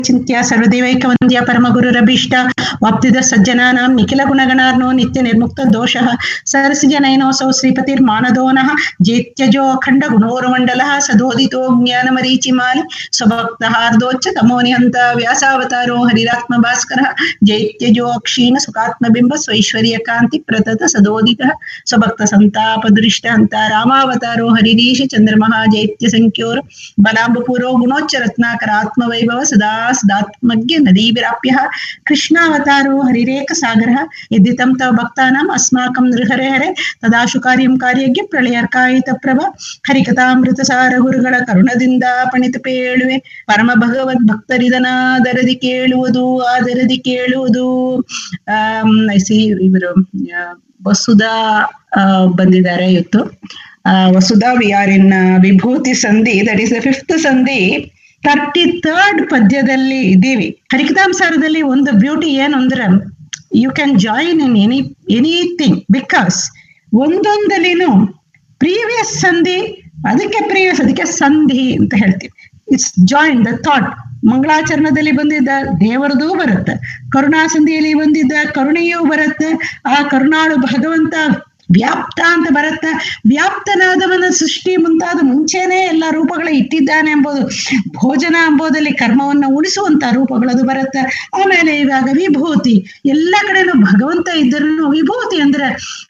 ಚಿಂತ್ಯ ಸರ್ವದೇವೈಕವಂದ್ಯ ಪರಮಗುರುರಭೀಷ್ಟ ವಾಪ್ತಿದ ಸಜ್ಜನಾನಾಂ ನಿಖಿಲ ಗುಣಗಣಾರ್ನೋ ನಿತ್ಯ ನಿರ್ಮುಕ್ತ ದೋಷಃ ಸರಸಿಜನೈನೋಸೌ ಶ್ರೀಪತಿರ್ಮಾನದೋನಃ ಜೇತ್ಯಜೋ ಅಖಂಡ ಗುಣೋರ್ಮಂಡಲಃ ಸದೋದಿತೋ ಜ್ಞಾನಮರೀಚಿಮಾಲಿ ಸ್ವಭಕ್ತಹಾರ್ದೋಚ್ಚ ತಮೋನಿಹಂತ ವ್ಯಾಸಾವತಾರೋ ಹರಿರಾತ್ಮ ಭಾಸ್ಕರಃ ಜೈತ್ಯಜೋ ಅಕ್ಷೀಣ ಸುಖಾತ್ಮಬಿಂಬ ಸ್ವೈಶ್ವರ್ಯ ಕಾಂತಿ ಪ್ರತತ ಸದೋದಿತಃ ಸ್ವಭಕ್ತ ಸಂತಾಪ ದೃಷ್ಟ ಅಂತ ರಾಮಾವತಾರೋ ಹರಿರೀಶ ಚಂದ್ರಮಃ ಜೈತ್ಯ ಸಂಖ್ಯೋರ್ ಬಲಾಂಬಪೂರೋ ಗುಣೋಚ್ಚ ರತ್ನಾಕರ ಆತ್ಮವೈಭವ ಸದಾ ಸದಾತ್ಮಜ್ಞ ನದೀವಿರಾಪ್ಯ ಕೃಷ್ಣಾವತಾರೋ ಹರಿರೇಕ ಸಾಗರ ಯದ್ದಿತಂ ತವ ಭಕ್ತಾನಾಂ ಅಸ್ಮಾಕಂ ನೃಹರೆ ಹರೆ ತದಾಶು ಕಾರ್ಯಂ ಕಾರ್ಯಜ್ಞ ಪ್ರಳಯರ್ಕಾಯಿತ ಪ್ರಭ ಹರಿಕಥಾಮೃತ ಸಾರ ಗುರುಗಳ ಕರುಣದಿಂದ ಪಣಿತ ಪೇಳುವೆ ಪರಮ ಭಗವದ್ ಭಕ್ತರಿದನಾದರದಿ ಕೇಳುವುದು ಆದರದಿ ಕೇಳುವುದು ಆಮ್, I see ಇವರು ಆ, ವಸುಧಾ ಆ, ಬಂದಿದ್ದಾರೆ ಇವತ್ತು ಆ, ವಸುಧಾ ವಿ ಆರ್ ಇನ್ ವಿಭೂತಿ ಸಂಧಿ ದಟ್ ಈಸ್ ದ ಫಿಫ್ತ್ ಸಂಧಿ ತರ್ಟಿ ಥರ್ಡ್ ಪದ್ಯದಲ್ಲಿ ಇದ್ದೀವಿ ಹರಿಕಥಾಂಸಾರದಲ್ಲಿ ಒಂದು ಬ್ಯೂಟಿ ಏನು ಅಂದ್ರೆ you can join in any anything because ಒಂದೊಂದಲ್ಲಿನೂ ಪ್ರೀವಿಯಸ್ ಸಂಧಿ ಅದಕ್ಕೆ ಪ್ರೀವಿಯಸ್ ಅದಕ್ಕೆ ಸಂಧಿ ಅಂತ ಹೇಳ್ತೀವಿ ಇಟ್ಸ್ ಜಾಯಿನ್ ದ ಥಾಟ್ ಮಂಗಳಾಚರಣದಲ್ಲಿ ಬಂದಿದ್ದ ದೇವರದೂ ಬರುತ್ತೆ ಕರುಣಾ ಸಂಧಿಯಲ್ಲಿ ಬಂದಿದ್ದ ಕರುಣೆಯೂ ಬರುತ್ತೆ ಆ ಕರುಣಾಳು ಭಗವಂತ ವ್ಯಾಪ್ತ ಅಂತ ಬರುತ್ತೆ ವ್ಯಾಪ್ತನಾದವನ ಸೃಷ್ಟಿ ಮುಂತಾದ ಮುಂಚೆನೆ ಎಲ್ಲ ರೂಪಗಳ ಇಟ್ಟಿದ್ದಾನೆ ಎಂಬುದು ಭೋಜನ ಎಂಬುದಲ್ಲಿ ಕರ್ಮವನ್ನ ಉಳಿಸುವಂತ ರೂಪಗಳದು ಬರುತ್ತೆ ಆಮೇಲೆ ಇವಾಗ ವಿಭೂತಿ ಎಲ್ಲ ಕಡೆನೂ ಭಗವಂತ ಇದ್ದರೂ ವಿಭೂತಿ ಅಂದ್ರೆ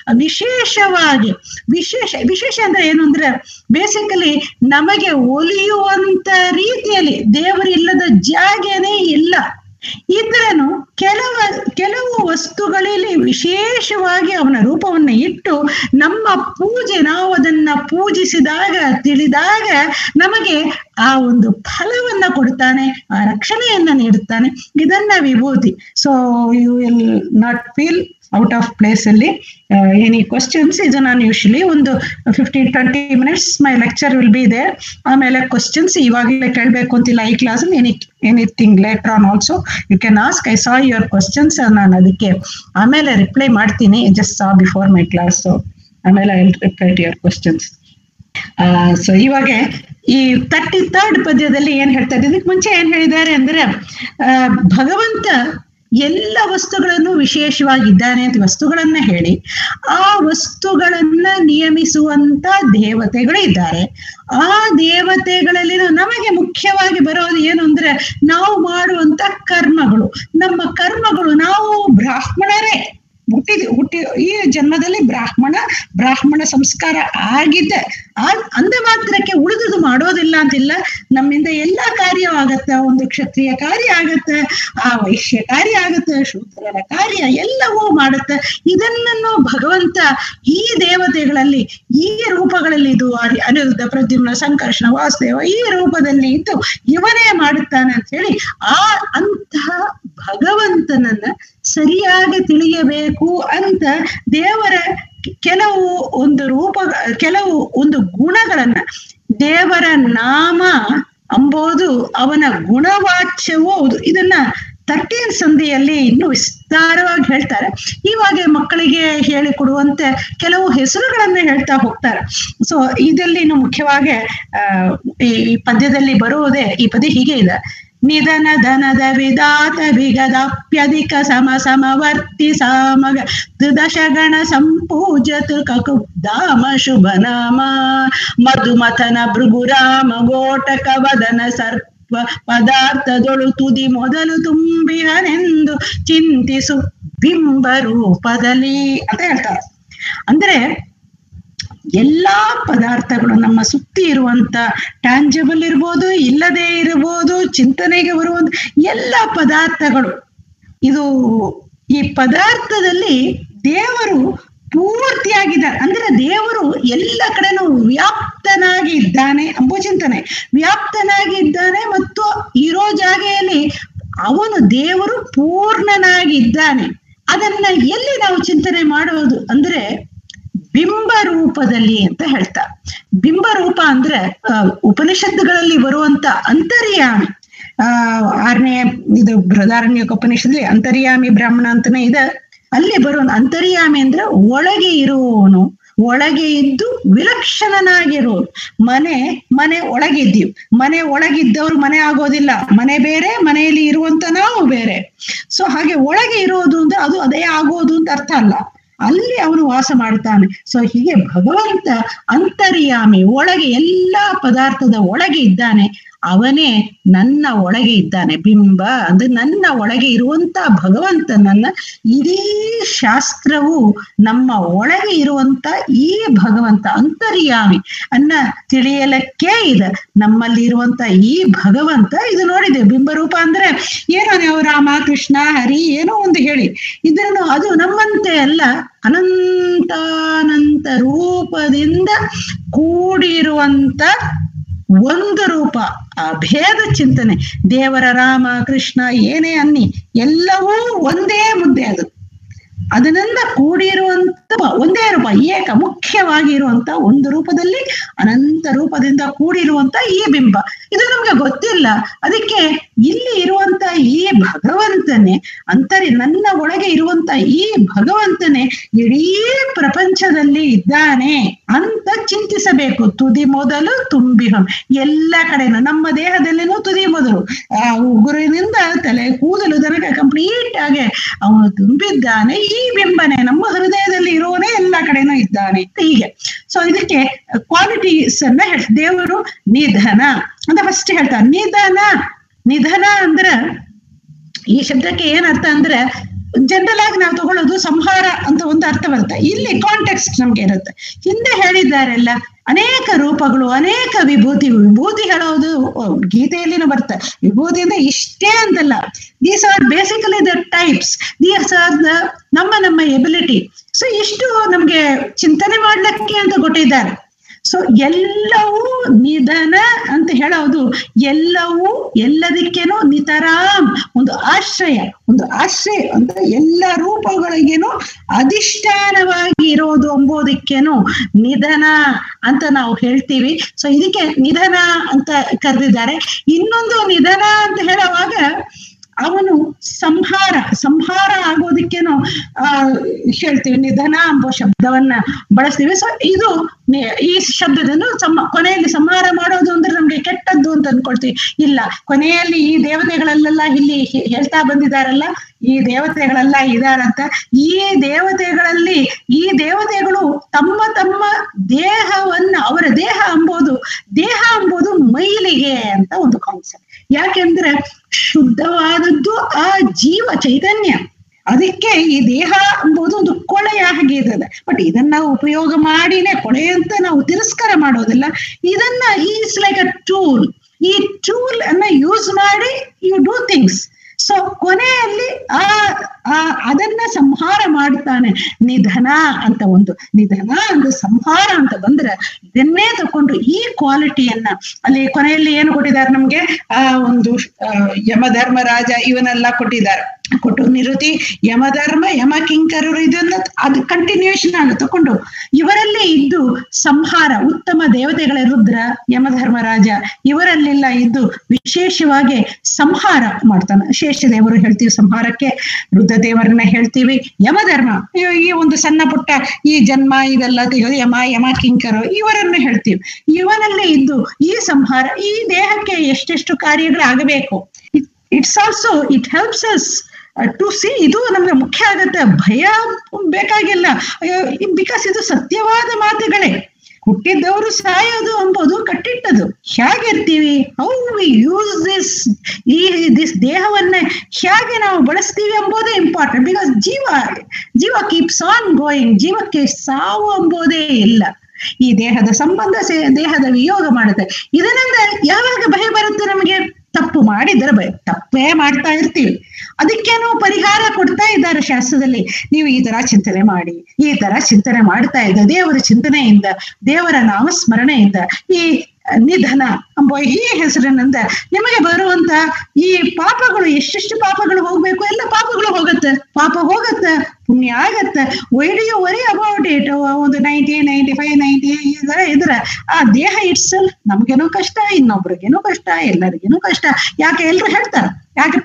ವಿಶೇಷವಾಗಿ ವಿಶೇಷ ವಿಶೇಷ ಅಂದ್ರೆ ಏನು ಅಂದ್ರೆ ಬೇಸಿಕಲಿ ನಮಗೆ ಒಲಿಯುವಂತ ರೀತಿಯಲ್ಲಿ ದೇವರಿಲ್ಲದ ಜಾಗನೇ ಇಲ್ಲ ಇದ್ರನು ಕೆಲವ ಕೆಲವು ವಸ್ತುಗಳಲ್ಲಿ ವಿಶೇಷವಾಗಿ ಅವನ ರೂಪವನ್ನ ಇಟ್ಟು ನಮ್ಮ ಪೂಜೆ ನಾವು ಅದನ್ನ ಪೂಜಿಸಿದಾಗ ತಿಳಿದಾಗ ನಮಗೆ ಆ ಒಂದು ಫಲವನ್ನ ಕೊಡ್ತಾನೆ ಆ ರಕ್ಷಣೆಯನ್ನ ನೀಡುತ್ತಾನೆ ಇದನ್ನ ವಿಭೂತಿ so you will not feel out of place ಅಲ್ಲಿ ಎನಿ ಕ್ವಶನ್ಸ್ ಇದು ನಾನು ಯೂಶಲಿ ಒಂದು fifteen twenty minutes my lecture will be there ಆಮೇಲೆ ಕ್ವಶನ್ಸ್ ಇವಾಗಲೇ ಕೇಳಬೇಕು ಅಂತಿಲ್ಲ ಈ class any anything later on also you can ask I saw your questions ನಾನು ಅದಕ್ಕೆ ಆಮೇಲೆ ರಿಪ್ಲೈ ಮಾಡ್ತೀನಿ just saw before my class ಆಮೇಲೆ I reply to your questions so ಇವಾಗ ಈ ತರ್ಟಿ ಥರ್ಡ್ ಪದ್ಯದಲ್ಲಿ ಏನ್ ಹೇಳ್ತಾರೆ ಇದಕ್ಕೆ ಮುಂಚೆ ಏನ್ ಹೇಳಿದ್ದಾರೆ ಅಂದ್ರೆ ಆ, ಭಗವಂತ ಎಲ್ಲ ವಸ್ತುಗಳನ್ನು ವಿಶೇಷವಾಗಿದ್ದಾನೆ ಅಂತ ವಸ್ತುಗಳನ್ನ ಹೇಳಿ ಆ ವಸ್ತುಗಳನ್ನ ನಿಯಮಿಸುವಂತ ದೇವತೆಗಳು ಇದ್ದಾರೆ ಆ ದೇವತೆಗಳಲ್ಲಿ ನಮಗೆ ಮುಖ್ಯವಾಗಿ ಬರೋದು ಏನು ಅಂದ್ರೆ ನಾವು ಮಾಡುವಂತ ಕರ್ಮಗಳು ನಮ್ಮ ಕರ್ಮಗಳು ನಾವು ಬ್ರಾಹ್ಮಣರೇ ಹುಟ್ಟಿ ಹುಟ್ಟಿ ಈ ಜನ್ಮದಲ್ಲಿ ಬ್ರಾಹ್ಮಣ ಬ್ರಾಹ್ಮಣ ಸಂಸ್ಕಾರ ಆಗಿದೆ ಆ ಅಂದ ಮಾತ್ರಕ್ಕೆ ಉಳಿದುದು ಮಾಡೋದಿಲ್ಲ ಅಂತಿಲ್ಲ ನಮ್ಮಿಂದ ಎಲ್ಲಾ ಕಾರ್ಯ ಆಗತ್ತೆ ಒಂದು ಕ್ಷತ್ರಿಯ ಕಾರ್ಯ ಆಗತ್ತೆ ಆ ವೈಶ್ಯ ಕಾರ್ಯ ಆಗತ್ತೆ ಶೂದ್ರರ ಕಾರ್ಯ ಎಲ್ಲವೂ ಮಾಡುತ್ತೆ ಇದನ್ನು ಭಗವಂತ ಈ ದೇವತೆಗಳಲ್ಲಿ ಈ ರೂಪಗಳಲ್ಲಿ ಇದು ಅರಿ- ಅನಿರುದ್ಧ ಪ್ರದ್ಯುಮ್ನ ಸಂಕರ್ಷಣ ವಾಸುದೇವ ಈ ರೂಪದಲ್ಲಿ ಇದ್ದು ಇವನೇ ಮಾಡುತ್ತಾನೆ ಅಂತ ಹೇಳಿ ಆ ಅಂತಹ ಭಗವಂತನನ್ನ ಸರಿಯಾಗಿ ತಿಳಿಯಬೇಕು ಅಂತ ದೇವರ ಕೆಲವು ಒಂದು ರೂಪ ಕೆಲವು ಒಂದು ಗುಣಗಳನ್ನ ದೇವರ ನಾಮ ಅಂಬೋದು ಅವನ ಗುಣವಾಚ್ಯವೂ ಹೌದು ಇದನ್ನ ತರ್ಟೀನ್ ಸಂಧಿಯಲ್ಲಿ ಇನ್ನು ವಿಸ್ತಾರವಾಗಿ ಹೇಳ್ತಾರೆ ಇವಾಗ ಮಕ್ಕಳಿಗೆ ಹೇಳಿಕೊಡುವಂತೆ ಕೆಲವು ಹೆಸರುಗಳನ್ನ ಹೇಳ್ತಾ ಹೋಗ್ತಾರೆ ಸೊ ಇದರಲ್ಲಿ ಇನ್ನು ಮುಖ್ಯವಾಗಿ ಆ ಈ ಪದ್ಯದಲ್ಲಿ ಬರುವುದೇ ಈ ಪದ್ಯ ಹೀಗೆ ಇದೆ ನಿಧನ ಧನದ ವಿಧಾತ ವಿಗದಾಪ್ಯಧಿಕ ಸಮ ಸಮವರ್ತಿ ಸಾಮಗ ದಶಗಣ ಸಂಪೂಜತು ಕಕುಬ್ಧಾಮ ಶುಭ ನಾಮ ಮಧುಮಥನ ಭೃಗುರಾಮ ಗೋಟಕ ವದನ ಸರ್ಪ ಪದಾರ್ಥದೊಳು ತುದಿ ಮೊದಲು ತುಂಬಿಹನೆಂದು ಚಿಂತಿಸು ಬಿಂಬ ರೂಪದಲ್ಲಿ ಅಂತ ಹೇಳ್ತಾರೆ ಅಂದ್ರೆ ಎಲ್ಲಾ ಪದಾರ್ಥಗಳು ನಮ್ಮ ಸುತ್ತಿ ಇರುವಂತ ಟ್ಯಾಂಜಬಲ್ ಇರ್ಬೋದು ಇಲ್ಲದೆ ಇರಬಹುದು ಚಿಂತನೆಗೆ ಬರುವಂತ ಎಲ್ಲ ಪದಾರ್ಥಗಳು ಇದು ಈ ಪದಾರ್ಥದಲ್ಲಿ ಮತ್ತು ಪೂರ್ತಿಯಾಗಿದ್ದಾನೆ ಅಂದ್ರೆ ದೇವರು ಎಲ್ಲ ಕಡೆನೂ ವ್ಯಾಪ್ತನಾಗಿ ಇದ್ದಾನೆ ಎಂಬ ಚಿಂತನೆ ವ್ಯಾಪ್ತನಾಗಿ ಇದ್ದಾನೆ ಮತ್ತು ಇರೋ ಜಾಗೆಯಲ್ಲಿ ಅವನು ದೇವರು ಪೂರ್ಣನಾಗಿದ್ದಾನೆ ಅದನ್ನ ಎಲ್ಲಿ ನಾವು ಚಿಂತನೆ ಮಾಡೋದು ಅಂದ್ರೆ ಬಿಂಬ ರೂಪದಲ್ಲಿ ಅಂತ ಹೇಳ್ತಾರೆ ಬಿಂಬ ರೂಪ ಅಂದ್ರೆ ಆ, ಉಪನಿಷತ್ತುಗಳಲ್ಲಿ ಬರುವಂತ ಅಂತರ್ಯಾಮಿ ಆ ಆರನೇ ಇದು ಬೃಹದಾರಣ್ಯ ಉಪನಿಷತ್ತಲ್ಲಿ ಅಂತರ್ಯಾಮಿ ಬ್ರಾಹ್ಮಣ ಅಂತಾನೆ ಇದೆ ಅಲ್ಲಿ ಬರೋ ಅಂತರ್ಯಾಮಿ ಅಂದ್ರೆ ಒಳಗೆ ಇರುವವನು ಒಳಗೆ ಇದ್ದು ವಿಲಕ್ಷಣನಾಗಿರೋರು ಮನೆ ಮನೆ ಒಳಗಿದ್ದೀವಿ ಮನೆ ಒಳಗಿದ್ದವ್ರು ಮನೆ ಆಗೋದಿಲ್ಲ ಮನೆ ಬೇರೆ ಮನೆಯಲ್ಲಿ ಇರುವಂತ ನಾವು ಬೇರೆ ಸೊ ಹಾಗೆ ಒಳಗೆ ಇರೋದು ಅಂದ್ರೆ ಅದು ಅದೇ ಆಗೋದು ಅಂತ ಅರ್ಥ ಅಲ್ಲ ಅಲ್ಲಿ ಅವನು ವಾಸ ಮಾಡ್ತಾನೆ ಸೊ ಹೀಗೆ ಭಗವಂತ ಅಂತರ್ಯಾಮಿ ಒಳಗೆ ಎಲ್ಲಾ ಪದಾರ್ಥದ ಒಳಗೆ ಇದ್ದಾನೆ ಅವನೇ ನನ್ನ ಒಳಗೆ ಇದ್ದಾನೆ ಬಿಂಬ ಅಂದ್ರೆ ನನ್ನ ಒಳಗೆ ಇರುವಂತ ಭಗವಂತನನ್ನ ಇಡೀ ಶಾಸ್ತ್ರವು ನಮ್ಮ ಒಳಗೆ ಇರುವಂತ ಈ ಭಗವಂತ ಅಂತರ್ಯಾಮಿ ಅನ್ನ ತಿಳಿಯಲಕ್ಕೆ ಇದೆ ನಮ್ಮಲ್ಲಿ ಇರುವಂತ ಈ ಭಗವಂತ ಇದು ನೋಡಿದೆ ಬಿಂಬರೂಪ ಅಂದ್ರೆ ಏನೋ ನೀವು ರಾಮ ಕೃಷ್ಣ ಹರಿ ಏನೋ ಒಂದು ಹೇಳಿ ಇದನ್ನು ಅದು ನಮ್ಮಂತೆ ಅಲ್ಲ ಅನಂತಾನಂತ ರೂಪದಿಂದ ಕೂಡಿರುವಂತ ಒಂದು ರೂಪ ಅಭೇದ ಚಿಂತನೆ ದೇವರ ರಾಮ ಕೃಷ್ಣ ಏನೇ ಅನ್ನಿ ಎಲ್ಲವೂ ಒಂದೇ ಮುದ್ದೆ ಅದು ಅದರಿಂದ ಕೂಡಿರುವಂತ ಒಂದೇ ರೂಪ ಏಕ ಮುಖ್ಯವಾಗಿ ಇರುವಂತ ಒಂದು ರೂಪದಲ್ಲಿ ಅನಂತ ರೂಪದಿಂದ ಕೂಡಿರುವಂತ ಈ ಬಿಂಬ ಇದು ನಮ್ಗೆ ಗೊತ್ತಿಲ್ಲ ಅದಕ್ಕೆ ಇಲ್ಲಿ ಇರುವಂತ ಈ ಭಗವಂತನೇ ಅಂತರಿ ನನ್ನ ಒಳಗೆ ಇರುವಂತ ಈ ಭಗವಂತನೇ ಇಡೀ ಪ್ರಪಂಚದಲ್ಲಿ ಇದ್ದಾನೆ ಅಂತ ಚಿಂತಿಸಬೇಕು ತುದಿ ಮೊದಲು ತುಂಬಿಹಂ ಎಲ್ಲ ಕಡೆನೂ ನಮ್ಮ ದೇಹದಲ್ಲಿನೂ ತುದಿ ಮೊದಲು ಆ ಉಗುರಿನಿಂದ ತಲೆ ಕೂದಲು ತನಕ ಕಂಪ್ಲೀಟ್ ಆಗಿ ಅವನು ತುಂಬಿದ್ದಾನೆ ಈ ಬಿಂಬನೆ ನಮ್ಮ ಹೃದಯದಲ್ಲಿ ಇರೋನೇ ಎಲ್ಲ ಕಡೆನೂ ಇದ್ದಾನೆ ಹೀಗೆ ಸೊ ಇದಕ್ಕೆ ಕ್ವಾಲಿಟೀಸ್ ಅನ್ನ ಹೇಳ್ ದೇವರು ನಿಧನ ಅಂತ ಫಸ್ಟ್ ಹೇಳ್ತಾರೆ ನಿಧನ ನಿಧನ ಅಂದ್ರೆ ಈ ಶಬ್ದಕ್ಕೆ ಏನ್ ಅರ್ಥ ಅಂದ್ರೆ ಜನರಲ್ ಆಗಿ ನಾವು ತಗೊಳ್ಳೋದು ಸಂಹಾರ ಅಂತ ಒಂದು ಅರ್ಥ ಬರುತ್ತೆ ಇಲ್ಲಿ ಕಾಂಟೆಕ್ಸ್ಟ್ ನಮ್ಗೆ ಇರುತ್ತೆ ಹಿಂದೆ ಹೇಳಿದ್ದಾರೆಲ್ಲ ಅನೇಕ ರೂಪಗಳು ಅನೇಕ ವಿಭೂತಿ ವಿಭೂತಿ ಹೇಳೋದು ಗೀತೆಯಲ್ಲಿನೂ ಬರುತ್ತೆ ವಿಭೂತಿ ಅಂದ್ರೆ ಇಷ್ಟೇ ಅಂತಲ್ಲ these are basically the types these are the ನಮ್ಮ ನಮ್ಮ ಎಬಿಲಿಟಿ ಸೊ ಇಷ್ಟು ನಮ್ಗೆ ಚಿಂತನೆ ಮಾಡ್ಲಿಕ್ಕೆ ಅಂತ ಕೊಟ್ಟಿದ್ದಾರೆ ಸೊ ಎಲ್ಲವೂ ನಿಧನ ಅಂತ ಹೇಳೋದು ಎಲ್ಲವೂ ಎಲ್ಲದಕ್ಕೇನೋ ನಿತರಾಮ್ ಒಂದು ಆಶ್ರಯ ಒಂದು ಆಶ್ರಯ ಅಂದ್ರೆ ಎಲ್ಲ ರೂಪಗಳಿಗೇನು ಅಧಿಷ್ಠಾನವಾಗಿ ಇರೋದು ಎಂಬುದಕ್ಕೇನು ನಿಧನ ಅಂತ ನಾವು ಹೇಳ್ತೀವಿ ಸೊ ಇದಕ್ಕೆ ನಿಧನ ಅಂತ ಕರೆದಿದ್ದಾರೆ ಇನ್ನೊಂದು ನಿಧನ ಅಂತ ಹೇಳುವಾಗ ಅವನು ಸಂಹಾರ ಸಂಹಾರ ಆಗೋದಕ್ಕೇನು ಆ ಹೇಳ್ತೀವಿ ನಿಧನ ಎಂಬ ಶಬ್ದವನ್ನ ಬಳಸ್ತೀವಿ ಸೊ ಇದು ಈ ಶಬ್ದದಿಂದ ಸಮ ಕೊನೆಯಲ್ಲಿ ಸಂಹಾರ ಮಾಡೋದು ಅಂದ್ರೆ ನಮ್ಗೆ ಕೆಟ್ಟದ್ದು ಅಂತ ಅನ್ಕೊಳ್ತೀವಿ ಇಲ್ಲ ಕೊನೆಯಲ್ಲಿ ಈ ದೇವತೆಗಳಲ್ಲೆಲ್ಲ ಇಲ್ಲಿ ಹೇಳ್ತಾ ಬಂದಿದಾರಲ್ಲ ಈ ದೇವತೆಗಳೆಲ್ಲ ಇದಾರಂತ ಈ ದೇವತೆಗಳಲ್ಲಿ ಈ ದೇವತೆಗಳು ತಮ್ಮ ತಮ್ಮ ದೇಹವನ್ನ ಅವರ ದೇಹ ಅಂಬೋದು ದೇಹ ಅಂಬೋದು ಮೈಲಿಗೆ ಅಂತ ಒಂದು ಕಾನ್ಸೆಪ್ಟ್ ಯಾಕೆಂದ್ರೆ ಶುದ್ಧವಾದದ್ದು ಆ ಜೀವ ಚೈತನ್ಯ ಅದಕ್ಕೆ ಈ ದೇಹ ಎಂಬುದು ಒಂದು ಕೊಳೆಯ ಹಾಗೆ ಇರ್ತದೆ ಬಟ್ ಇದನ್ನ ನಾವು ಉಪಯೋಗ ಮಾಡಿನೇ ಕೊಳೆ ಅಂತ ನಾವು ತಿರಸ್ಕಾರ ಮಾಡೋದಿಲ್ಲ ಇದನ್ನ ಈಸ್ ಲೈಕ್ ಅ ಟೂಲ್ ಈ ಟೂಲ್ ಅನ್ನ ಯೂಸ್ ಮಾಡಿ ಯು ಡೂ ಥಿಂಗ್ಸ್ ಸೊ ಕೊನೆಯಲ್ಲಿ ಆ ಆ ಅದನ್ನ ಸಂಹಾರ ಮಾಡ್ತಾನೆ ನಿಧನ ಅಂತ ಒಂದು ನಿಧನ ಅಂತ ಸಂಹಾರ ಅಂತ ಬಂದ್ರೆ ಇದನ್ನೇ ತಕೊಂಡು ಈ ಕ್ವಾಲಿಟಿಯನ್ನ ಅಲ್ಲಿ ಕೊನೆಯಲ್ಲಿ ಏನು ಕೊಟ್ಟಿದ್ದಾರೆ ನಮ್ಗೆ ಆ ಒಂದು ಯಮಧರ್ಮರಾಜ ಇವನ್ನೆಲ್ಲ ಕೊಟ್ಟಿದ್ದಾರೆ ಕೊಟ್ಟು ನಿರುತಿ ಯಮಧರ್ಮ ಯಮ ಕಿಂಕರರು ಇದನ್ನ ಅದು ಕಂಟಿನ್ಯೂಷನ್ ಆಗಿ ತಕೊಂಡು ಇವರಲ್ಲಿ ಇದ್ದು ಸಂಹಾರ ಉತ್ತಮ ದೇವತೆಗಳ ರುದ್ರ ಯಮಧರ್ಮರಾಜ ಇವರಲ್ಲೆಲ್ಲ ಇದ್ದು ವಿಶೇಷವಾಗಿ ಸಂಹಾರ ಮಾಡ್ತಾನೆ ಶೇಷದೇವರು ಹೇಳ್ತೀವಿ ಸಂಹಾರಕ್ಕೆ ರುದ್ರದೇವರನ್ನ ಹೇಳ್ತೀವಿ ಯಮಧರ್ಮ ಈ ಒಂದು ಸಣ್ಣ ಪುಟ್ಟ ಈ ಜನ್ಮ ಇದೆಲ್ಲ ತೆಗೆದು ಯಮ ಯಮ ಕಿಂಕರು ಇವರನ್ನ ಹೇಳ್ತೀವಿ ಇವನಲ್ಲಿ ಇದ್ದು ಈ ಸಂಹಾರ ಈ ದೇಹಕ್ಕೆ ಎಷ್ಟೆಷ್ಟು ಕಾರ್ಯಗಳು ಆಗಬೇಕು it's also it helps us to see ಇದು ನಮ್ಗೆ ಮುಖ್ಯ ಆಗತ್ತೆ ಭಯ ಬೇಕಾಗಿಲ್ಲ ಬಿಕಾಸ್ ಇದು ಸತ್ಯವಾದ ಮಾತುಗಳೇ ಹುಟ್ಟಿದ್ದವರು ಸಾಯೋದು ಎಂಬುದು ಕಟ್ಟಿಟ್ಟದು ಹೇಗಿರ್ತೀವಿ ಹೌ ವಿ ಯೂಸ್ ದಿಸ್ ಈ ದಿಸ್ ದೇಹವನ್ನ ಹೇಗೆ ನಾವು ಬಳಸ್ತೀವಿ ಎಂಬುದೇ ಇಂಪಾರ್ಟೆಂಟ್ ಬಿಕಾಸ್ ಜೀವ ಜೀವ ಕೀಪ್ಸ್ ಆನ್ ಗೋಯಿಂಗ್ ಜೀವಕ್ಕೆ ಸಾವು ಎಂಬುದೇ ಇಲ್ಲ ಈ ದೇಹದ ಸಂಬಂಧ ದೇಹದ ವಿಯೋಗ ಮಾಡುತ್ತೆ ಇದರಿಂದ ಯಾವಾಗ ಭಯ ಬರುತ್ತೆ ನಮಗೆ ತಪ್ಪು ಮಾಡಿದ್ರೆ ಭಯ ತಪ್ಪೇ ಮಾಡ್ತಾ ಇರ್ತೀವಿ ಅದಕ್ಕೇನೋ ಪರಿಹಾರ ಕೊಡ್ತಾ ಇದ್ದಾರೆ ಶಾಸ್ತ್ರದಲ್ಲಿ ನೀವು ಈ ತರ ಚಿಂತನೆ ಮಾಡಿ ಈ ತರ ಚಿಂತನೆ ಮಾಡ್ತಾ ಇದ್ದ ದೇವರ ಚಿಂತನೆಯಿಂದ ದೇವರ ನಾಮಸ್ಮರಣೆಯಿಂದ ಈ ನಿಧನ ಎಂಬ ಈ ಹೆಸರಿನಿಂದ ನಿಮಗೆ ಬರುವಂತ ಈ ಪಾಪಗಳು ಎಷ್ಟೆಷ್ಟು ಪಾಪಗಳು ಹೋಗ್ಬೇಕು ಎಲ್ಲ ಪಾಪಗಳು ಹೋಗತ್ತೆ ಪಾಪ ಹೋಗತ್ತೆ ಪುಣ್ಯ ಆಗತ್ತೆ why'd you worry about it ಒಂದು ನೈಂಟಿ ನೈಂಟಿ ಫೈವ್ ನೈಂಟಿ ಇದ್ರೆ ಆ ದೇಹ ಇಟ್ಸಲ್ ನಮ್ಗೇನೋ ಕಷ್ಟ ಇನ್ನೊಬ್ರಿಗೇನೋ ಕಷ್ಟ ಎಲ್ಲರಿಗೇನೋ ಕಷ್ಟ ಯಾಕೆ ಎಲ್ರು ಹೇಳ್ತಾರ ಯಾಕಪ್ಪ ನಾನು ಬದುಕಿ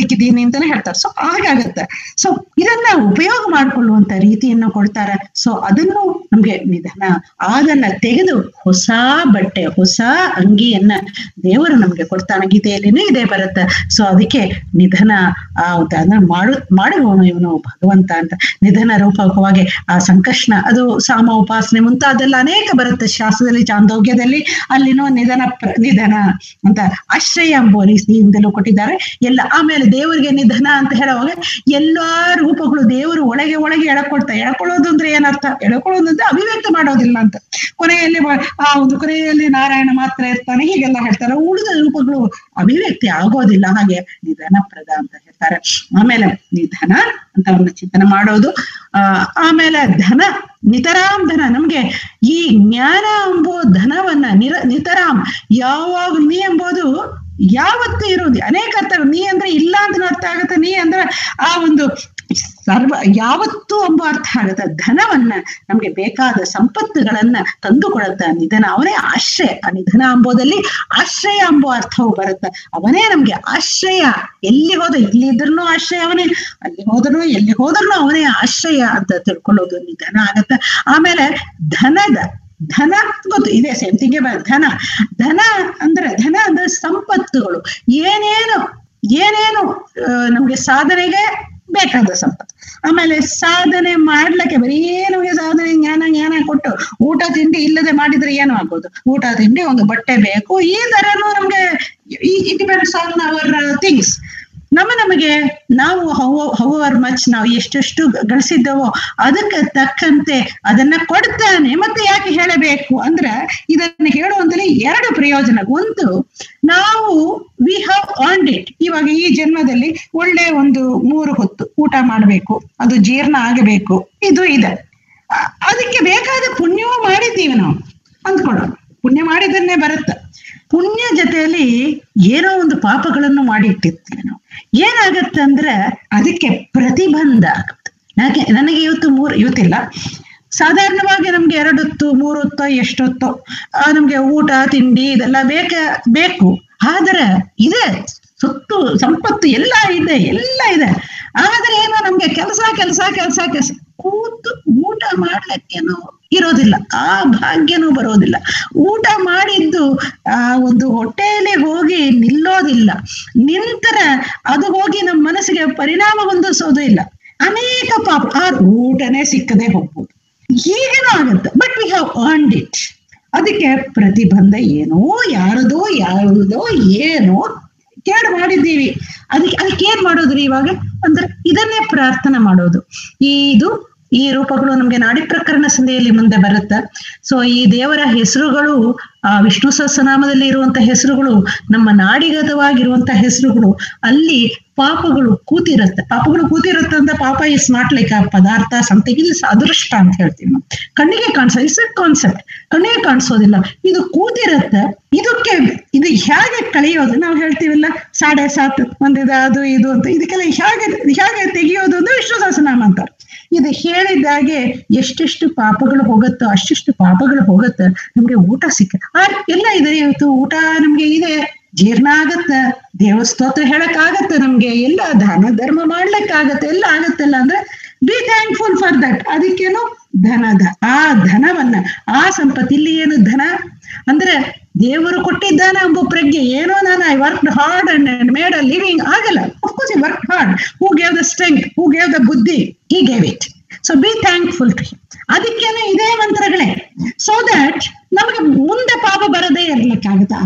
ಬದುಕಿದ್ದೀನಿ ಅಂತಾನೆ ಹೇಳ್ತಾರೆ ಸೊ ಹಾಗಾಗತ್ತೆ ಸೊ ಇದನ್ನ ಉಪಯೋಗ ಮಾಡ್ಕೊಳ್ಳುವಂತ ರೀತಿಯನ್ನು ಕೊಡ್ತಾರೆ ಸೊ ಅದನ್ನು ನಮ್ಗೆ ನಿಧಾನ ಅದನ್ನ ತೆಗೆದು ಹೊಸ ಬಟ್ಟೆ ಹೊಸ ಅಂಗಿಯನ್ನ ದೇವರು ನಮ್ಗೆ ಕೊಡ್ತಾನೆ ಗೀತೆಯಲ್ಲಿನೂ ಇದೇ ಬರುತ್ತೆ ಸೊ ಅದಕ್ಕೆ ನಿಧನ ಆ ಅದನ್ನ ಮಾಡು ಮಾಡುವವನು ಇವನು ಭಗವಂತ ಅಂತ ನಿಧನ ರೂಪಕವಾಗಿ ಆ ಸಂಕಷ್ಣ ಅದು ಸಾಮ ಉಪಾಸನೆ ಮುಂತಾದೆಲ್ಲ ಅನೇಕ ಬರುತ್ತೆ ಶಾಸ್ತ್ರದಲ್ಲಿ ಚಾಂದೋಗ್ಯದಲ್ಲಿ ಅಲ್ಲಿನೂ ನಿಧನ ಪ್ರ- ನಿಧನ ಅಂತ ಆಶ್ರಯ ಎಂಬುವ ರೀತಿಯಿಂದಲೂ ಕೊಟ್ಟಿದ್ದಾರೆ ಎಲ್ಲ ಆಮೇಲೆ ದೇವರಿಗೆ ನಿಧನ ಅಂತ ಹೇಳುವಾಗ ಎಲ್ಲಾ ರೂಪಗಳು ದೇವರು ಒಳಗೆ ಒಳಗೆ ಎಳ್ಕೊಳ್ತಾ ಎಳ್ಕೊಳ್ಳೋದು ಅಂದ್ರೆ ಏನರ್ಥ ಎಳ್ಕೊಳ್ಳೋದು ಅಂದ್ರೆ ಅಭಿವ್ಯಕ್ತ ಮಾಡೋದಿಲ್ಲ ಅಂತ ಕೊನೆಯಲ್ಲಿ ವ- ಆ ಒಂದು ಕೊನೆಯಲ್ಲಿ ನಾರಾಯಣ ಮಾತ್ರ ಇರ್ತಾನೆ ಹೀಗೆಲ್ಲ ಹೇಳ್ತಾರೆ ಉಳಿದ ರೂಪಗಳು ಅಭಿವ್ಯಕ್ತಿ ಆಗೋದಿಲ್ಲ ಹಾಗೆ ನಿಧನ ಪ್ರದ ಅಂತ ಹೇಳ್ತಾರೆ ಆಮೇಲೆ ನಿಧನ ಅಂತ ಒಂದು ಚಿಂತನೆ ಮಾಡೋದು ಆ ಆಮೇಲೆ ಧನ ನಿತರಾಮ್ ಧನ ನಮ್ಗೆ ಈ ಜ್ಞಾನ ಎಂಬೋ ಧನವನ್ನ ನಿರ ನಿತರಾಮ್ ಯಾವಾಗ್ಲೂ ನೀ ಎಂಬುದು ಯಾವತ್ತೂ ಇರೋದು ಅನೇಕ ಅರ್ಥ ನೀ ಅಂದ್ರೆ ಇಲ್ಲ ಅಂತ ಅರ್ಥ ಆಗುತ್ತೆ ನೀ ಅಂದ್ರೆ ಆ ಒಂದು ಸರ್ವ ಯಾವತ್ತೂ ಎಂಬ ಅರ್ಥ ಆಗುತ್ತೆ ಧನವನ್ನ ನಮ್ಗೆ ಬೇಕಾದ ಸಂಪತ್ತುಗಳನ್ನ ತಂದು ಕೊಡುತ್ತ ನಿಧನ ಅವನೇ ಆಶ್ರಯ ಆ ನಿಧನ ಎಂಬುದಲ್ಲಿ ಆಶ್ರಯ ಎಂಬೋ ಅರ್ಥವು ಬರುತ್ತೆ ಅವನೇ ನಮ್ಗೆ ಆಶ್ರಯ ಎಲ್ಲಿ ಹೋದ ಇಲ್ಲಿ ಇದ್ರೂ ಆಶ್ರಯ ಅವನೇ ಅಲ್ಲಿ ಹೋದ್ರು ಎಲ್ಲಿ ಹೋದ್ರು ಅವನೇ ಆಶ್ರಯ ಅಂತ ತಿಳ್ಕೊಳ್ಳೋದು ನಿಧನ ಆಗತ್ತೆ ಆಮೇಲೆ ಧನದ ಧನ ಗೊತ್ತು ಇದೆ ಸೇಮ್ ಥಿಂಗ್ ಧನ ಧನ ಅಂದ್ರೆ ಧನ ಅಂದ್ರೆ ಸಂಪತ್ತುಗಳು ಏನೇನು ಏನೇನು ಆ, ನಮ್ಗೆ ಸಾಧನೆಗೆ ಬೇಕಾದ ಸಂಪತ್ತು ಆಮೇಲೆ ಸಾಧನೆ ಮಾಡ್ಲಿಕ್ಕೆ ಬರೀ ನಮಗೆ ಸಾಧನೆ ಜ್ಞಾನ ಜ್ಞಾನ ಕೊಟ್ಟು ಊಟ ತಿಂಡಿ ಇಲ್ಲದೆ ಮಾಡಿದ್ರೆ ಏನು ಆಗೋದು ಊಟ ತಿಂಡಿ ಒಂದು ಬಟ್ಟೆ ಬೇಕು ಈ ತರನು ನಮ್ಗೆ it depends on our things ನಮ್ಮ ನಮಗೆ ನಾವು ಹೌ ಹೌವರ್ ಮಚ್ ನಾವು ಎಷ್ಟೆಷ್ಟು ಗಳಿಸಿದ್ದವೋ ಅದಕ್ಕೆ ತಕ್ಕಂತೆ ಅದನ್ನ ಕೊಡ್ತಾನೆ ಮತ್ತೆ ಯಾಕೆ ಹೇಳಬೇಕು ಅಂದ್ರೆ ಇದನ್ನ ಹೇಳುವಂತಲ್ಲಿ ಎರಡು ಪ್ರಯೋಜನ ಒಂದು ನಾವು ವಿ ಹ್ಯಾವ್ ಅರ್ನ್ಡ್ ಇಟ್ ಇವಾಗ ಈ ಜನ್ಮದಲ್ಲಿ ಒಳ್ಳೆ ಒಂದು ಮೂರು ಹೊತ್ತು ಊಟ ಮಾಡಬೇಕು ಅದು ಜೀರ್ಣ ಆಗಬೇಕು ಇದು ಇದೆ ಅ- ಅದಕ್ಕೆ ಬೇಕಾದ ಪುಣ್ಯವೂ ಮಾಡಿದ್ದೀವಿ ನಾವು ಅಂದ್ಕೊಳ್ಳೋಣ ಪುಣ್ಯ ಮಾಡಿದನ್ನೇ ಬರುತ್ತೆ ಪುಣ್ಯ ಜೊತೆಯಲ್ಲಿ ಏನೋ ಒಂದು ಪಾಪಗಳನ್ನು ಮಾಡಿ ಇಟ್ಟಿರ್ತೀವಿ ನಾವು ಏನಾಗತ್ತೆ ಅಂದ್ರೆ ಅದಕ್ಕೆ ಪ್ರತಿಬಂಧ ಆಗುತ್ತೆ ಯಾಕೆ ನನಗೆ ಇವತ್ತು ಮೂರು ಇವತ್ತಿಲ್ಲ ಸಾಧಾರಣವಾಗಿ ನಮ್ಗೆ ಎರಡು ಹೊತ್ತು ಮೂರು ಹೊತ್ತೋ ಎಷ್ಟೊತ್ತೋ ಆ, ನಮ್ಗೆ ಊಟ ತಿಂಡಿ ಇದೆಲ್ಲ ಬೇಕ ಬೇಕು ಆದ್ರೆ ಇದೆ ಸುತ್ತು ಸಂಪತ್ತು ಎಲ್ಲ ಇದೆ ಎಲ್ಲ ಇದೆ ಆದ್ರೆ ಏನೋ ನಮ್ಗೆ ಕೆಲಸ ಕೆಲಸ ಕೆಲಸ ಕೆಲಸ ಕೂತು ಊಟ ಮಾಡ್ಲಿಕ್ಕೇನೋ ಇರೋದಿಲ್ಲ ಆ ಭಾಗ್ಯನೂ ಬರೋದಿಲ್ಲ ಊಟ ಮಾಡಿದ್ದು ಆ ಒಂದು ಹೊಟ್ಟೆಯಲ್ಲಿ ಹೋಗಿ ನಿಲ್ಲೋದಿಲ್ಲ ನಿಂತರ ಅದು ಹೋಗಿ ನಮ್ಮ ಮನಸ್ಸಿಗೆ ಪರಿಣಾಮ ಹೊಂದಿಸೋದು ಇಲ್ಲ ಅನೇಕ ಪಾಪ ಆ ಊಟನೇ ಸಿಕ್ಕದೆ ಹೋಗ್ಬೋದು ಹೀಗೇನೋ ಆಗುತ್ತೆ but we have earned it ಅದಕ್ಕೆ ಪ್ರತಿಬಂಧ ಏನೋ ಯಾರದೋ ಯಾವುದೋ ಏನೋ ಕೇಳು ಮಾಡಿದ್ದೀವಿ ಅದಕ್ಕೆ ಅದಕ್ಕೆ ಏನ್ ಮಾಡೋದ್ರಿ ಇವಾಗ ಅಂದ್ರೆ ಇದನ್ನೇ ಪ್ರಾರ್ಥನೆ ಮಾಡೋದು ಈ ಇದು ಈ ರೂಪಗಳು ನಮ್ಗೆ ನಾಡಿ ಪ್ರಕರಣ ಸಂಧಿಯಲ್ಲಿ ಮುಂದೆ ಬರುತ್ತೆ ಸೊ ಈ ದೇವರ ಹೆಸರುಗಳು ಆ ವಿಷ್ಣು ಸಹಸ್ರನಾಮದಲ್ಲಿ ಇರುವಂತ ಹೆಸರುಗಳು ನಮ್ಮ ನಾಡಿಗತವಾಗಿರುವಂತ ಹೆಸರುಗಳು ಅಲ್ಲಿ ಪಾಪಗಳು ಕೂತಿರುತ್ತೆ ಪಾಪಗಳು ಕೂತಿರುತ್ತೆ ಅಂತ ಪಾಪ ಇಸ್ ನಾಟ್ ಲೈಕ್ ಆ ಪದಾರ್ಥ ಸಮಥಿಂಗ್ ಇದು ಅದೃಷ್ಟ ಅಂತ ಹೇಳ್ತೀವಿ ನಾವು ಕಣ್ಣಿಗೆ ಕಾಣಿಸೋ ಇಸ್ ಕಾನ್ಸೆಪ್ಟ್ ಕಣ್ಣಿಗೆ ಕಾಣಿಸೋದಿಲ್ಲ ಇದು ಕೂತಿರುತ್ತೆ ಇದಕ್ಕೆ ಇದು ಹೇಗೆ ಕಳೆಯೋದು ನಾವು ಹೇಳ್ತೀವಲ್ಲ ಸಾಡೆ ಸಾತ್ ಒಂದಿದ ಅದು ಇದು ಅಂತ ಇದಕ್ಕೆಲ್ಲ ಹೇಗೆ ಹೇಗೆ ತೆಗೆಯೋದು ಅಂದ್ರೆ ವಿಷ್ಣು ಸಹಸ್ರನಾಮ ಅಂತಾರೆ ಇದು ಹೇಳಿದಾಗೆ ಎಷ್ಟೆಷ್ಟು ಪಾಪಗಳು ಹೋಗುತ್ತೋ ಅಷ್ಟೆಷ್ಟು ಪಾಪಗಳು ಹೋಗುತ್ತೆ ನಮ್ಗೆ ಊಟ ಸಿಕ್ಕ ಆ ಎಲ್ಲ ಇದೆ ಇವತ್ತು ಊಟ ನಮ್ಗೆ ಇದೆ ಜೀರ್ಣ ಆಗತ್ತೆ ದೇವಸ್ತೋತ್ರ ಹೇಳಕ್ ಆಗತ್ತೆ ನಮ್ಗೆ ಎಲ್ಲ ದಾನ ಧರ್ಮ ಮಾಡ್ಲಿಕ್ಕೆ ಆಗತ್ತೆ ಎಲ್ಲ ಆಗತ್ತಲ್ಲ ಅಂದ್ರೆ ಬಿ ಥ್ಯಾಂಕ್ಫುಲ್ ಫಾರ್ ದಟ್ ಅದಕ್ಕೇನು ಧನದ ಆ ಧನವನ್ನ ಆ ಸಂಪತ್ತು ಇಲ್ಲಿ ಏನು ಧನ ಅಂದ್ರೆ ದೇವರು ಕೊಟ್ಟಿದ್ದಾನೆ ಎಂಬ ಪ್ರಜ್ಞೆ ಏನೋ ನಾನು I work hard and made a living ಆಗಲ್ಲ of course I work hard who gave the strength who gave the ಬುದ್ಧಿ ಈ gave it so be thankful to him ಅದಕ್ಕೇನೆ ಇದೇ ಮಂತ್ರಗಳೇ ಸೊ ದಟ್ ನಮಗೆ ಮುಂದೆ ಪಾಪ ಬರದೇ ಇರ್ಲಿಕ್ಕಾಗುತ್ತೆ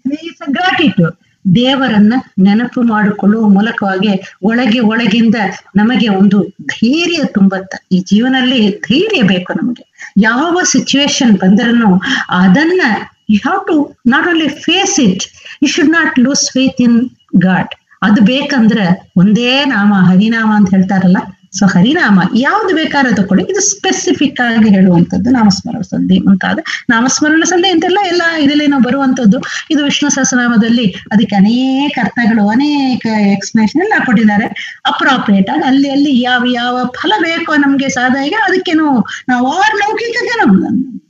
ಆ ಗ್ರಾಟಿಟ್ಯೂಡ್ ದೇವರನ್ನ ನೆನಪು ಮಾಡಿಕೊಳ್ಳುವ ಮೂಲಕವಾಗಿ ಒಳಗೆ ಒಳಗಿಂದ ನಮಗೆ ಒಂದು ಧೈರ್ಯ ತುಂಬತ್ತ ಈ ಜೀವನದಲ್ಲಿ ಧೈರ್ಯ ಬೇಕು ನಮಗೆ ಯಾವ ಸಿಚುವೇಶನ್ ಬಂದ್ರೂ ಅದನ್ನ you have to not only face it you should not lose faith in God ಅದು ಬೇಕಂದ್ರೆ ಒಂದೇ ನಾಮ ಹರಿನಾಮ ಅಂತ ಹೇಳ್ತಾರಲ್ಲ ಸೊ ಹರಿನಾಮ ಯಾವ್ದು ಬೇಕಾದ್ರೆ ತಕೊಳ್ಳಿ ಇದು ಸ್ಪೆಸಿಫಿಕ್ ಆಗಿ ಹೇಳುವಂಥದ್ದು ನಾಮಸ್ಮರಣ ಸಂಧಿ ಮುಂತಾದ ನಾಮಸ್ಮರಣ ಸಂಧಿ ಅಂತೆಲ್ಲ ಎಲ್ಲ ಇದರಲ್ಲಿ ನಾವು ಬರುವಂತದ್ದು ಇದು ವಿಷ್ಣು ಸಹಸ್ರನಾಮದಲ್ಲಿ ಅದಕ್ಕೆ ಅನೇಕ ಅರ್ಥಗಳು ಅನೇಕ ಎಕ್ಸ್ಪ್ಲನೇಷನ್ ಎಲ್ಲ ಕೊಟ್ಟಿದ್ದಾರೆ ಅಪ್ರಾಪ್ರಿಯೇಟ್ ಆಗಿ ಅಲ್ಲಿ ಅಲ್ಲಿ ಯಾವ ಯಾವ ಫಲ ಬೇಕೋ ನಮ್ಗೆ ಸಾಧನೆಗೆ ಅದಕ್ಕೇನು ನಾವು ಆರ್ ಲೌಕಿಕಕ್ಕೆ ನಾವು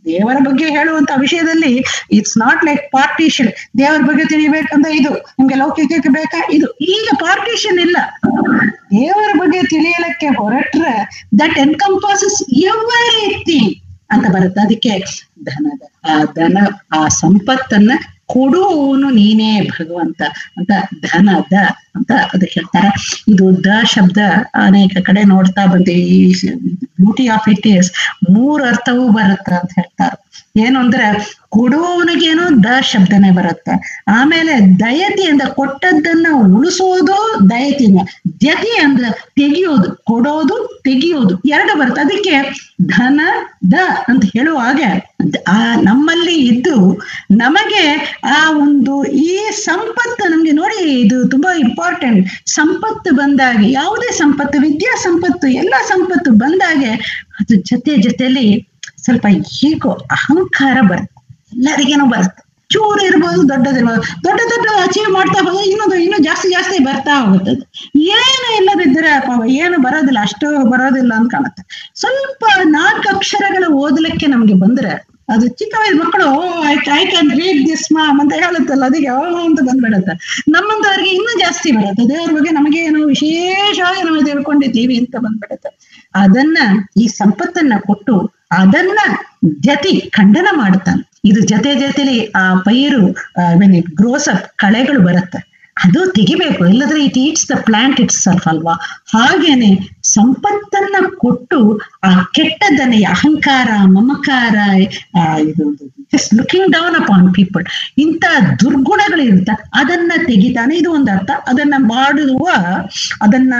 ದೇವರ ಬಗ್ಗೆ ಹೇಳುವಂತ ವಿಷಯದಲ್ಲಿ ಇಟ್ಸ್ ನಾಟ್ ಲೈಕ್ ಪಾರ್ಟಿಷನ್ ದೇವರ ಬಗ್ಗೆ ತಿಳಿಬೇಕಂತ ಇದು ನಿಮ್ಗೆ ಲೌಕಿಕಕ್ಕೆ ಬೇಕಾ ಇದು ಈಗ ಪಾರ್ಟಿಷನ್ ಇಲ್ಲ ದೇವರ ಬಗ್ಗೆ ತಿಳಿಯಲಿಕ್ಕೆ ಹೊರಟ್ರೆ ದಟ್ ಎನ್ಕಂಪಾಸಸ್ ಎವರಿಥಿಂಗ್ ಅಂತ ಬರುತ್ತೆ ಅದಕ್ಕೆ ಧನದ ಆ ಧನ ಆ ಸಂಪತ್ತನ್ನ ಕೊಡುವವನು ನೀನೇ ಭಗವಂತ ಅಂತ ಧನದ ಅಂತ ಅದಕ್ಕೆ ಹೇಳ್ತಾರೆ ಇದು ದ ಶಬ್ದ ಅನೇಕ ಕಡೆ ನೋಡ್ತಾ ಬಂದೀವಿ ಈ ಬ್ಯೂಟಿ ಆಫ್ ಇಟ್ ಇಸ್ ಮೂರ್ ಅರ್ಥವೂ ಬರುತ್ತೆ ಅಂತ ಹೇಳ್ತಾರೆ ಏನು ಅಂದ್ರೆ ಕೊಡುವವನಿಗೇನೋ ದ ಶಬ್ದನೇ ಬರುತ್ತೆ ಆಮೇಲೆ ದಯತಿ ಅಂದ್ರೆ ಕೊಟ್ಟದ್ದನ್ನ ಉಳಿಸೋದು ದಯತಿನ ದ್ಯತಿ ಅಂದ್ರೆ ತೆಗಿಯೋದು ಕೊಡೋದು ತೆಗಿಯೋದು ಎರಡು ಬರುತ್ತೆ ಅದಕ್ಕೆ ಧನ ದ ಅಂತ ಹೇಳುವಾಗ ಆ ನಮ್ಮಲ್ಲಿ ಇದ್ದು ನಮಗೆ ಆ ಒಂದು ಈ ಸಂಪತ್ತು ನಮ್ಗೆ ನೋಡಿ ಇದು ತುಂಬಾ ಇಂಪಾರ್ಟೆಂಟ್ ಸಂಪತ್ತು ಬಂದಾಗ ಯಾವುದೇ ಸಂಪತ್ತು ವಿದ್ಯಾ ಸಂಪತ್ತು ಎಲ್ಲ ಸಂಪತ್ತು ಬಂದಾಗೆ ಅದು ಜೊತೆ ಜೊತೆಲಿ ಸ್ವಲ್ಪ ಹೀಗೋ ಅಹಂಕಾರ ಬರುತ್ತೆ ಎಲ್ಲರಿಗೇನೋ ಬರುತ್ತೆ ಚೂರು ಇರ್ಬೋದು ದೊಡ್ಡದಿರ್ಬೋದು ದೊಡ್ಡ ದೊಡ್ಡ ಅಚೀವ್ ಮಾಡ್ತಾ ಹೋದ್ರೆ ಇನ್ನೊಂದು ಇನ್ನೂ ಜಾಸ್ತಿ ಜಾಸ್ತಿ ಬರ್ತಾ ಹೋಗುತ್ತೆ ಅದು. ಏನು ಇಲ್ಲದಿದ್ರೆ ಪಾಪ ಏನು ಬರೋದಿಲ್ಲ ಅಷ್ಟು ಬರೋದಿಲ್ಲ ಅಂತ ಕಾಣುತ್ತೆ ಸ್ವಲ್ಪ ನಾಲ್ಕು ಅಕ್ಷರಗಳು ಓದಲಿಕ್ಕೆ ನಮ್ಗೆ ಬಂದ್ರೆ ಅದು ಚಿಕ್ಕ ವಯಸ್ಸು ಮಕ್ಕಳು I I can read this mom ಅಂತ ಹೇಳುತ್ತಲ್ಲ ಅದಕ್ಕೆ ಯಾವ ಅಂತ ಬಂದ್ಬಿಡುತ್ತೆ ನಮ್ಮಂತವ್ರಿಗೆ ಇನ್ನೂ ಜಾಸ್ತಿ ಬರುತ್ತೆ ದೇವ್ರ ಬಗ್ಗೆ ನಮಗೆ ಏನೋ ವಿಶೇಷವಾಗಿ ನಾವು ತಿಳ್ಕೊಂಡಿದ್ದೀವಿ ಅಂತ ಬಂದ್ಬಿಡುತ್ತೆ ಅದನ್ನ ಈ ಸಂಪತ್ತನ್ನ ಕೊಟ್ಟು ಅದನ್ನ ಜತಿ ಖಂಡನ ಮಾಡುತ್ತಾನೆ ಇದು ಜೊತೆ ಜೊತೆಲಿ ಆ ಪೈರು ವೆನ್ ಇಟ್ ಗ್ರೋಸ್ ಅಪ್ ಕಳೆಗಳು ಬರುತ್ತೆ ಅದು ತೆಗಿಬೇಕು ಇಲ್ಲದ್ರೆ it eats the plant itself ಅಲ್ವಾ ಹಾಗೇನೆ ಸಂಪತ್ತನ್ನ ಕೊಟ್ಟು ಆ ಕೆಟ್ಟದನ್ನ ಈ ಅಹಂಕಾರ ಮಮಕಾರ ಆ, ಇದು just looking down upon people ಇಂಥ ದುರ್ಗುಣಗಳಿರುತ್ತೆ ಅದನ್ನ ತೆಗಿತಾನೆ ಇದು ಒಂದು ಅರ್ಥ ಅದನ್ನ ಮಾಡುವ ಅದನ್ನ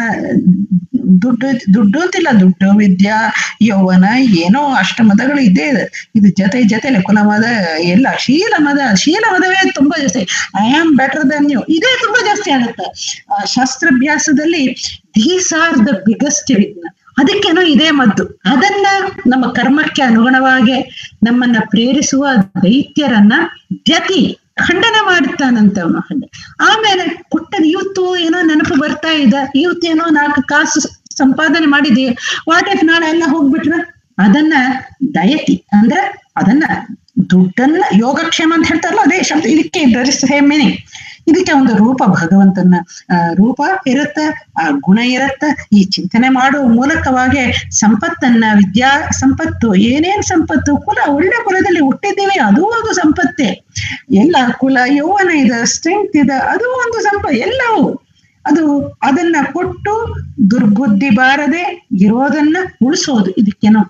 ದುಡ್ಡು ದುಡ್ಡು ಅಂತಿಲ್ಲ ದುಡ್ಡು ವಿದ್ಯಾ ಯೌವನ ಏನೋ ಅಷ್ಟಮದಗಳು ಇದ್ದೇ ಇದೆ ಇದು ಜೊತೆ ಜೊತೆಲೆ ಕುಲಮದ ಎಲ್ಲ ಶೀಲಮದ ಶೀಲಮದವೇ ತುಂಬಾ ಜಾಸ್ತಿ I am better than you ಇದೇ ತುಂಬಾ ಜಾಸ್ತಿ ಆಗುತ್ತೆ ಆ, ಶಾಸ್ತ್ರಾಭ್ಯಾಸದಲ್ಲಿ ದೀಸ್ ಆರ್ ದ ಬಿಗ್ಗೆಸ್ಟ್ ವಿಘ್ನ ಅದಕ್ಕೇನೋ ಇದೇ ಮದ್ದು ಅದನ್ನ ನಮ್ಮ ಕರ್ಮಕ್ಕೆ ಅನುಗುಣವಾಗಿ ನಮ್ಮನ್ನ ಪ್ರೇರಿಸುವ ದೈತ್ಯರನ್ನ ಜತಿ ಖಂಡನ ಮಾಡುತ್ತಾನಂತ ಅವನು ಹಂಗೆ ಆಮೇಲೆ ಕೊಟ್ಟದ ಇವತ್ತು ಏನೋ ನೆನಪು ಬರ್ತಾ ಇದೆ ಇವತ್ತು ಏನೋ ನಾಲ್ಕು ಕಾಸು ಸಂಪಾದನೆ ಮಾಡಿದೀವಿ ವಾಟ್ ಇಫ್ ನಾಳೆ ಎಲ್ಲ ಹೋಗ್ಬಿಟ್ರ ಅದನ್ನ ದಯತಿ ಅಂದ್ರೆ ಅದನ್ನ ದುಡ್ಡನ್ನ ಯೋಗಕ್ಷೇಮ ಅಂತ ಹೇಳ್ತಾರಲ್ಲ ಅದೇ ಶಬ್ದ ಇದಕ್ಕೆ ದರ್ ಇಸ್ ಸೇಮ್ ಮೀನಿಂಗ್ ಇದಕ್ಕೆ ಒಂದು ರೂಪ ಭಗವಂತನ ಆ, ರೂಪ ಇರುತ್ತೆ ಆ ಗುಣ ಇರುತ್ತೆ ಈ ಚಿಂತನೆ ಮಾಡುವ ಮೂಲಕವಾಗಿ ಸಂಪತ್ತನ್ನ ವಿದ್ಯಾ ಸಂಪತ್ತು ಏನೇನ್ ಸಂಪತ್ತು ಕುಲ ಒಳ್ಳೆ ಕುಲದಲ್ಲಿ ಹುಟ್ಟಿದ್ದೀವಿ ಅದು ಒಂದು ಸಂಪತ್ತೇ ಎಲ್ಲ ಕುಲ ಯೌವನ ಇದೆ ಸ್ಟ್ರೆಂತ್ ಇದೆ ಅದು ಒಂದು ಸಂಪ ಎಲ್ಲವೂ ಅದು ಅದನ್ನ ಕೊಟ್ಟು ದುರ್ಬುದ್ಧಿ ಬಾರದೆ ಇರೋದನ್ನ ಉಳಿಸೋದು ಇದಕ್ಕೇನೋ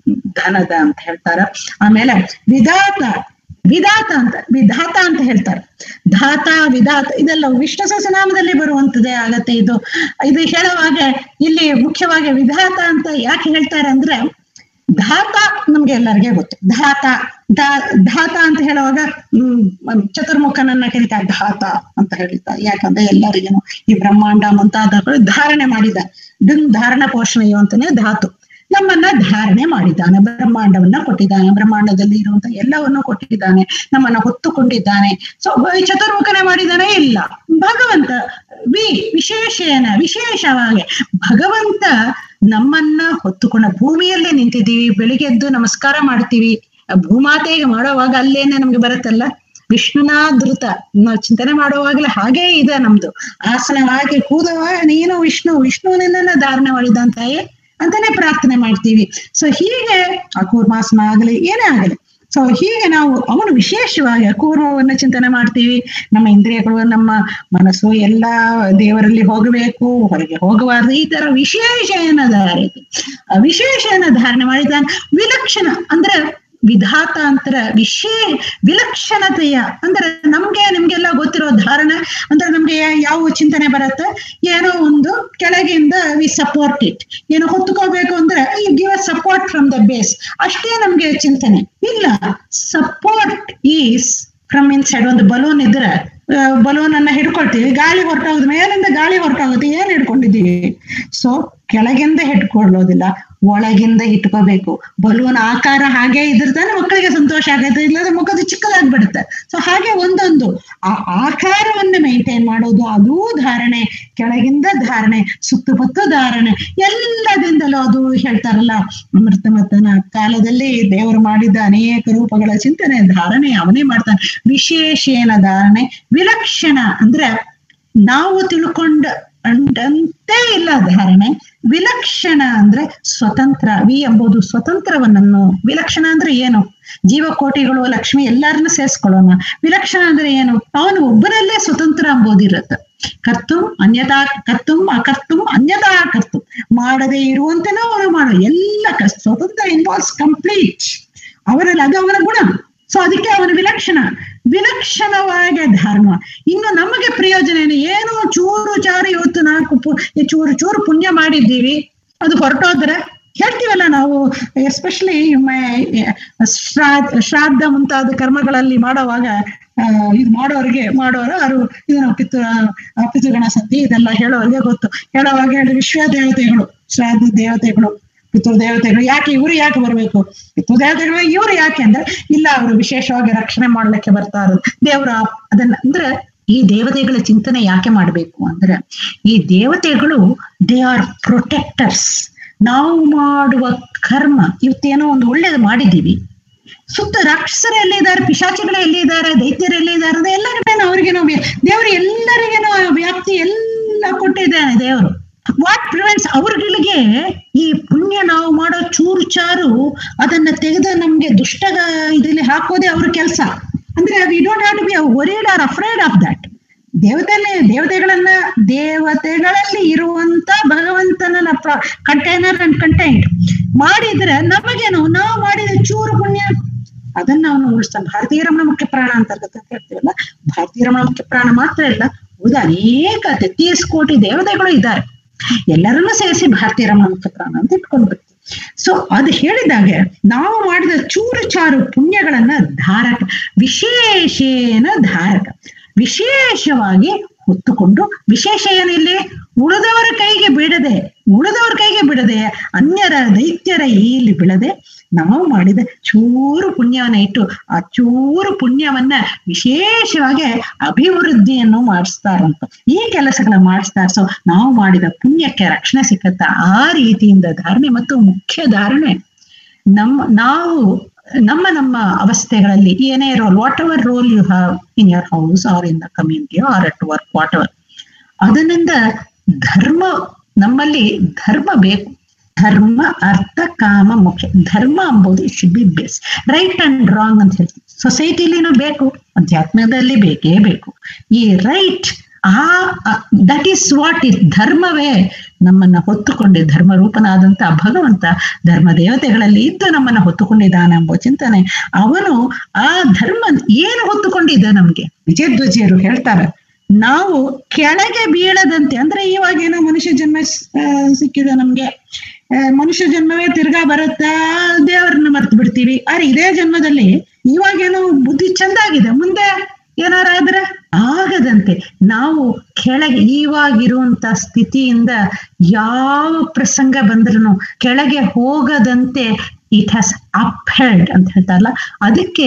ಧನದ ಅಂತ ಹೇಳ್ತಾರ ಆಮೇಲೆ ವಿಧಾತ ವಿಧಾತ ಅಂತ ವಿಧಾತ ಅಂತ ಹೇಳ್ತಾರೆ ಧಾತ ವಿಧಾತ ಇದೆಲ್ಲ ವಿಷ್ಣು ಸಹಸ್ರನಾಮದಲ್ಲಿ ಬರುವಂತದ್ದೇ ಆಗತ್ತೆ ಇದು ಇದು ಹೇಳುವಾಗ ಇಲ್ಲಿ ಮುಖ್ಯವಾಗಿ ವಿಧಾತ ಅಂತ ಯಾಕೆ ಹೇಳ್ತಾರೆ ಅಂದ್ರೆ ಧಾತ ನಮ್ಗೆ ಎಲ್ಲರಿಗೆ ಗೊತ್ತು ಧಾತ ಧಾ- ಧಾತ ಅಂತ ಹೇಳುವಾಗ ಹ್ಮ್ ಚತುರ್ಮುಖನನ್ನ ಕರೀತಾರೆ ಧಾತ ಅಂತ ಹೇಳ್ತಾರೆ ಯಾಕಂದ್ರೆ ಎಲ್ಲರಿಗೇನು ಈ ಬ್ರಹ್ಮಾಂಡ ಮುಂತಾದಗಳು ಧಾರಣೆ ಮಾಡಿದ ಡಿನ್ ಧಾರಣ ಪೋಷಣೆಯು ಅಂತಾನೆ ಧಾತು ನಮ್ಮನ್ನ ಧಾರಣೆ ಮಾಡಿದ್ದಾನೆ ಬ್ರಹ್ಮಾಂಡವನ್ನ ಕೊಟ್ಟಿದ್ದಾನೆ ಬ್ರಹ್ಮಾಂಡದಲ್ಲಿ ಇರುವಂತ ಎಲ್ಲವನ್ನು ಕೊಟ್ಟಿದ್ದಾನೆ ನಮ್ಮನ್ನ ಹೊತ್ತುಕೊಂಡಿದ್ದಾನೆ ಸೊ ಚತುರ್ಮುಖನೆ ಮಾಡಿದ್ದಾನೆ ಇಲ್ಲ ಭಗವಂತ ವಿ ವಿಶೇಷೇನ ವಿಶೇಷವಾಗಿ ಭಗವಂತ ನಮ್ಮನ್ನ ಹೊತ್ತುಕೊಂಡ ಭೂಮಿಯಲ್ಲೇ ನಿಂತಿದ್ದೀವಿ ಬೆಳಿಗ್ಗೆ ಎದ್ದು ನಮಸ್ಕಾರ ಮಾಡ್ತೀವಿ ಆ ಭೂಮಾತೆಗೆ ಮಾಡುವಾಗ ಅಲ್ಲೇನೆ ನಮ್ಗೆ ಬರುತ್ತಲ್ಲ ವಿಷ್ಣುನಾ ಧೃತ ನಾವು ಚಿಂತನೆ ಮಾಡುವಾಗಲೇ ಹಾಗೇ ಇದೆ ನಮ್ದು ಆಸನ ಹಾಕಿ ಕೂದವಾಗ ನೀನು ವಿಷ್ಣು ವಿಷ್ಣುವಿನನ್ನ ಧಾರಣೆ ಮಾಡಿದಂತಾಯೇ ಅಂತಾನೆ ಪ್ರಾರ್ಥನೆ ಮಾಡ್ತೀವಿ ಸೊ ಹೀಗೆ ಆ ಕೂರ್ಮಾಸನ ಆಗಲಿ ಏನೇ ಆಗಲಿ ಸೊ ಹೀಗೆ ನಾವು ಅವನು ವಿಶೇಷವಾಗಿ ಕೂರ್ಮವನ್ನ ಚಿಂತನೆ ಮಾಡ್ತೀವಿ ನಮ್ಮ ಇಂದ್ರಿಯಗಳು ನಮ್ಮ ಮನಸ್ಸು ಎಲ್ಲ ದೇವರಲ್ಲಿ ಹೋಗಬೇಕು ಹೊರಗೆ ಹೋಗಬಾರ್ದು ಈ ತರ ವಿಶೇಷನ ಧಾರಣೆ ಆ ವಿಶೇಷನ ಧಾರಣೆ ಮಾಡಿದ್ದಾನೆ ವಿಲಕ್ಷಣ ಅಂದ್ರೆ ವಿಧಾತ ಅಂತರ ವಿಶೇ ವಿಲಕ್ಷಣತೆಯ ಅಂದ್ರೆ ನಮ್ಗೆ ನಿಮ್ಗೆಲ್ಲ ಗೊತ್ತಿರೋ ಧಾರಣ ಅಂದ್ರೆ ನಮ್ಗೆ ಯಾವ ಚಿಂತನೆ ಬರುತ್ತೆ ಏನೋ ಒಂದು ಕೆಳಗಿಂದ ವಿ ಸಪೋರ್ಟ್ ಇಟ್ ಏನೋ ಹೊತ್ಕೋಬೇಕು ಅಂದ್ರೆ you give a support from the base ಅಷ್ಟೇ ನಮ್ಗೆ ಚಿಂತನೆ ಇಲ್ಲ ಸಪೋರ್ಟ್ ಈಸ್ ಫ್ರಮ್ ಇನ್ಸೈಡ್ ಒಂದು ಬಲೂನ್ ಇದ್ರೆ ಬಲೂನ್ ಅನ್ನ ಹಿಡ್ಕೊಳ್ತೀವಿ ಗಾಳಿ ಹೊರಟೋಗುತ್ತೆ ಮೇಲಿಂದ ಗಾಳಿ ಹೊರಟೋಗುತ್ತೆ ಏನ್ ಹಿಡ್ಕೊಂಡಿದ್ದೀವಿ ಸೊ ಕೆಳಗಿಂದ ಇಟ್ಕೊಳ್ಳೋದಿಲ್ಲ ಒಳಗಿಂದ ಇಟ್ಕೋಬೇಕು ಬಲೂನ್ ಆಕಾರ ಹಾಗೆ ಇದ್ರೆ ತಾನೆ ಮಕ್ಕಳಿಗೆ ಸಂತೋಷ ಆಗುತ್ತೆ ಇಲ್ಲದ್ರೆ ಮುಖದ ಚಿಕ್ಕದಾಗ್ಬಿಡುತ್ತೆ ಸೊ ಹಾಗೆ ಒಂದೊಂದು ಆ ಆಕಾರವನ್ನ ಮೇಂಟೈನ್ ಮಾಡೋದು ಅದೂ ಧಾರಣೆ ಕೆಳಗಿಂದ ಧಾರಣೆ ಸುತ್ತಮುತ್ತ ಧಾರಣೆ ಎಲ್ಲದಿಂದಲೂ ಅದು ಹೇಳ್ತಾರಲ್ಲ ಅಮೃತಮತನ ಕಾಲದಲ್ಲಿ ದೇವರು ಮಾಡಿದ ಅನೇಕ ರೂಪಗಳ ಚಿಂತನೆ ಧಾರಣೆ ಅವನೇ ಮಾಡ್ತಾನೆ ವಿಶೇಷೇನ ಧಾರಣೆ ವಿಲಕ್ಷಣ ಅಂದ್ರೆ ನಾವು ತಿಳ್ಕೊಂಡ ಅಂಡಂತೆ ಇಲ್ಲ ಧಾರಣೆ ವಿಲಕ್ಷಣ ಅಂದ್ರೆ ಸ್ವತಂತ್ರ ವಿ ಎಂಬುದು ಸ್ವತಂತ್ರವನ್ನನ್ನು ವಿಲಕ್ಷಣ ಅಂದ್ರೆ ಏನು ಜೀವಕೋಟಿಗಳು ಲಕ್ಷ್ಮಿ ಎಲ್ಲರನ್ನ ಸೇರಿಸ್ಕೊಳ್ಳೋಣ ವಿಲಕ್ಷಣ ಅಂದ್ರೆ ಏನು ಅವನು ಒಬ್ಬರಲ್ಲೇ ಸ್ವತಂತ್ರ ಎಂಬುದಿರುತ್ತೆ ಕರ್ತು ಅನ್ಯತಾ ಕರ್ತು ಅಕರ್ತು ಅನ್ಯತಾ ಕರ್ತು ಮಾಡದೇ ಇರುವಂತೆನೂ ಅವನು ಮಾಡೋ ಎಲ್ಲ ಕ- ಸ್ವತಂತ್ರ ಇನ್ವಾಲ್ವ್ಸ್ ಕಂಪ್ಲೀಟ್ ಅವರಲ್ಲಿ ಅದು ಅವನ ಗುಣ ಸೊ ಅದಕ್ಕೆ ಅವನ ವಿಲಕ್ಷಣ ವಿಲಕ್ಷಣವಾಗಿ ಧರ್ಮ ಇನ್ನು ನಮಗೆ ಪ್ರಯೋಜನ ಏನು ಏನೋ ಚೂರು ಚಾರು ಇವತ್ತು ನಾಲ್ಕು ಪು ಈ ಚೂರು ಚೂರು ಪುಣ್ಯ ಮಾಡಿದ್ದೀವಿ ಅದು ಹೊರಟೋದ್ರೆ ಹೇಳ್ತೀವಲ್ಲ ನಾವು ಎಸ್ಪೆಷಲಿ ಶ್ರಾದ್ದ ಶ್ರಾದ್ದ ಮುಂತಾದ ಕರ್ಮಗಳಲ್ಲಿ ಮಾಡುವಾಗ ಆ, ಇದು ಮಾಡೋರಿಗೆ ಮಾಡೋರು ಅವರು ಇದನ್ನು ಪಿತೃ ಆ, ಪಿತೃಗಣ ಸಂಧಿ ಇದೆಲ್ಲ ಹೇಳೋರಿಗೆ ಗೊತ್ತು ಹೇಳೋವಾಗ ಹೇಳಿ ವಿಶ್ವ ದೇವತೆಗಳು ಶ್ರಾದ್ದ ದೇವತೆಗಳು ಪಿತೃದೇವತೆಗಳು ಯಾಕೆ ಇವರು ಯಾಕೆ ಬರಬೇಕು ಪಿತೃದೇವತೆಗಳು ಇವರು ಯಾಕೆ ಅಂದ್ರೆ ಇಲ್ಲ ಅವರು ವಿಶೇಷವಾಗಿ ರಕ್ಷಣೆ ಮಾಡ್ಲಿಕ್ಕೆ ಬರ್ತಾ ಇರೋದು ದೇವರ ಅದನ್ನ ಅಂದ್ರೆ ಈ ದೇವತೆಗಳ ಚಿಂತನೆ ಯಾಕೆ ಮಾಡಬೇಕು ಅಂದ್ರೆ ಈ ದೇವತೆಗಳು ದೇ ಆರ್ ಪ್ರೊಟೆಕ್ಟರ್ಸ್ ನಾವು ಮಾಡುವ ಕರ್ಮ ಇವತ್ತೇನೋ ಒಂದು ಒಳ್ಳೇದು ಮಾಡಿದ್ದೀವಿ ಸುತ್ತ ರಾಕ್ಷಸರು ಎಲ್ಲಿದ್ದಾರೆ ಪಿಶಾಚಿಗಳು ಎಲ್ಲಿದ್ದಾರೆ ದೈತ್ಯರು ಎಲ್ಲಿದ್ದಾರೆ ಅದು ಎಲ್ಲರ ಮೇಲೆ ಅವ್ರಿಗೇನೋ ವ್ಯ- ದೇವರು ಎಲ್ಲರಿಗೇನೋ ವ್ಯಾಪ್ತಿ ಎಲ್ಲ ಕೊಟ್ಟಿದ್ದಾನೆ ದೇವರು ವಾಟ್ ಪ್ರಿವೆಂಟ್ಸ್ ಅವ್ರಗಳಿಗೆ ಈ ಪುಣ್ಯ ನಾವು ಮಾಡೋ ಚೂರು ಚಾರು ಅದನ್ನ ತೆಗೆದು ನಮ್ಗೆ ದುಷ್ಟ ಇದಲ್ಲಿ ಹಾಕೋದೇ ಅವ್ರ ಕೆಲಸ ಅಂದ್ರೆ we don't have to be worried or afraid of that ದೇವತೆಯಲ್ಲಿ ದೇವತೆಗಳನ್ನ ದೇವತೆಗಳಲ್ಲಿ ಇರುವಂತ ಭಗವಂತನ ಕಂಟೈನರ್ ಅಂಡ್ ಕಂಟೈಂಟ್ ಮಾಡಿದ್ರೆ ನಮಗೇನು ನಾವು ಮಾಡಿದ ಚೂರು ಪುಣ್ಯ ಅದನ್ನ ಅವನು ಉಳಿಸ್ತಾನೆ ಭಾರತೀಯ ರಮಣ ಮುಖ್ಯ ಪ್ರಾಣ ಅಂತರ್ಗತ ಅಂತ ಹೇಳ್ತೀವಲ್ಲ ಭಾರತೀಯ ರಮಣ ಮುಖ್ಯ ಪ್ರಾಣ ಮಾತ್ರ ಇಲ್ಲ ಉಳಿದ ಅನೇಕ ತೆತ್ತೀಸ್ ಕೋಟಿ ದೇವತೆಗಳು ಇದ್ದಾರೆ ಎಲ್ಲರನ್ನೂ ಸೇರಿಸಿ ಭಾರತೀಯ ರಮಣ ಮುಖ್ಯ ಪ್ರಾಣ ಅಂತ ಇಟ್ಕೊಂಡು ಬರ್ತೀವಿ ಸೊ ಅದು ಹೇಳಿದಾಗ ನಾವು ಮಾಡಿದ ಚೂರು ಚಾರು ಪುಣ್ಯಗಳನ್ನ ಧಾರಕ ವಿಶೇಷೇನ ಧಾರಕ ವಿಶೇಷವಾಗಿ ಹೊತ್ತುಕೊಂಡು ವಿಶೇಷ ಏನಿಲ್ಲಿ ಉಳಿದವರ ಕೈಗೆ ಬಿಡದೆ ಉಳಿದವರ ಕೈಗೆ ಬಿಡದೆ ಅನ್ಯರ ದೈತ್ಯರ ಇಲ್ಲಿ ಬಿಡದೆ ನಾವು ಮಾಡಿದ ಚೂರು ಪುಣ್ಯವನ್ನ ಇಟ್ಟು ಆ ಚೂರು ಪುಣ್ಯವನ್ನ ವಿಶೇಷವಾಗಿ ಅಭಿವೃದ್ಧಿಯನ್ನು ಮಾಡಿಸ್ತಾರಂತ ಈ ಕೆಲಸಗಳ ಮಾಡಿಸ್ತಾರೆ ಸೊ ನಾವು ಮಾಡಿದ ಪುಣ್ಯಕ್ಕೆ ರಕ್ಷಣೆ ಸಿಕ್ಕತ್ತ ಆ ರೀತಿಯಿಂದ ಧಾರಣೆ ಮತ್ತು ಮುಖ್ಯ ಧಾರಣೆ ನಮ್ಮ ನಾವು ನಮ್ಮ ನಮ್ಮ ಅವಸ್ಥೆಗಳಲ್ಲಿ ಏನೇ role whatever role you have in your house or in the community or at work whatever ಅದರಿಂದ ಧರ್ಮ ನಮ್ಮಲ್ಲಿ ಧರ್ಮ ಬೇಕು ಧರ್ಮ ಅರ್ಥ ಕಾಮ ಮುಖ್ಯ ಧರ್ಮ ಅಂಬೋದು it should be base right and wrong ಅಂತ ಹೇಳ್ತೀವಿ ಸೊಸೈಟಿಲಿನೂ ಬೇಕು ಅಧ್ಯಾತ್ಮದಲ್ಲಿ ಬೇಕೇ ಬೇಕು ಈ ರೈಟ್ ಆ ದಟ್ ಈಸ್ ವಾಟ್ ಇಸ್ ಧರ್ಮವೇ ನಮ್ಮನ್ನ ಹೊತ್ತುಕೊಂಡಿ ಧರ್ಮ ರೂಪನಾದಂತ ಭಗವಂತ ಧರ್ಮ ದೇವತೆಗಳಲ್ಲಿ ಇದ್ದು ನಮ್ಮನ್ನ ಹೊತ್ತುಕೊಂಡಿದ್ದಾನೆ ಎಂಬ ಚಿಂತನೆ ಅವನು ಆ ಧರ್ಮ ಏನು ಹೊತ್ತುಕೊಂಡಿದ್ದ ನಮ್ಗೆ ವಿಜಯಧ್ವಜಿಯರು ಹೇಳ್ತಾರೆ ನಾವು ಕೆಳಗೆ ಬೀಳದಂತೆ ಅಂದ್ರೆ ಇವಾಗೇನೋ ಮನುಷ್ಯ ಜನ್ಮ ಆ, ಸಿಕ್ಕಿದೆ ನಮ್ಗೆ ಆ, ಮನುಷ್ಯ ಜನ್ಮವೇ ತಿರ್ಗಾ ಬರುತ್ತಾ ದೇವರನ್ನ ಮರ್ತು ಬಿಡ್ತೀವಿ ಆದ್ರೆ ಇದೇ ಜನ್ಮದಲ್ಲಿ ಇವಾಗೇನೋ ಬುದ್ಧಿ ಚಂದಾಗಿದೆ ಮುಂದೆ ಏನಾರಾದ್ರೆ ಆಗದಂತೆ ನಾವು ಕೆಳಗೆ ಇವಾಗಿರುವಂತ ಸ್ಥಿತಿಯಿಂದ ಯಾವ ಪ್ರಸಂಗ ಬಂದ್ರೂ ಕೆಳಗೆ ಹೋಗದಂತೆ ಇಟ್ ಹ್ಯಾಸ್ ಅಪ್ಹೆಲ್ಡ್ ಅಂತ ಹೇಳ್ತಾರಲ್ಲ ಅದಕ್ಕೆ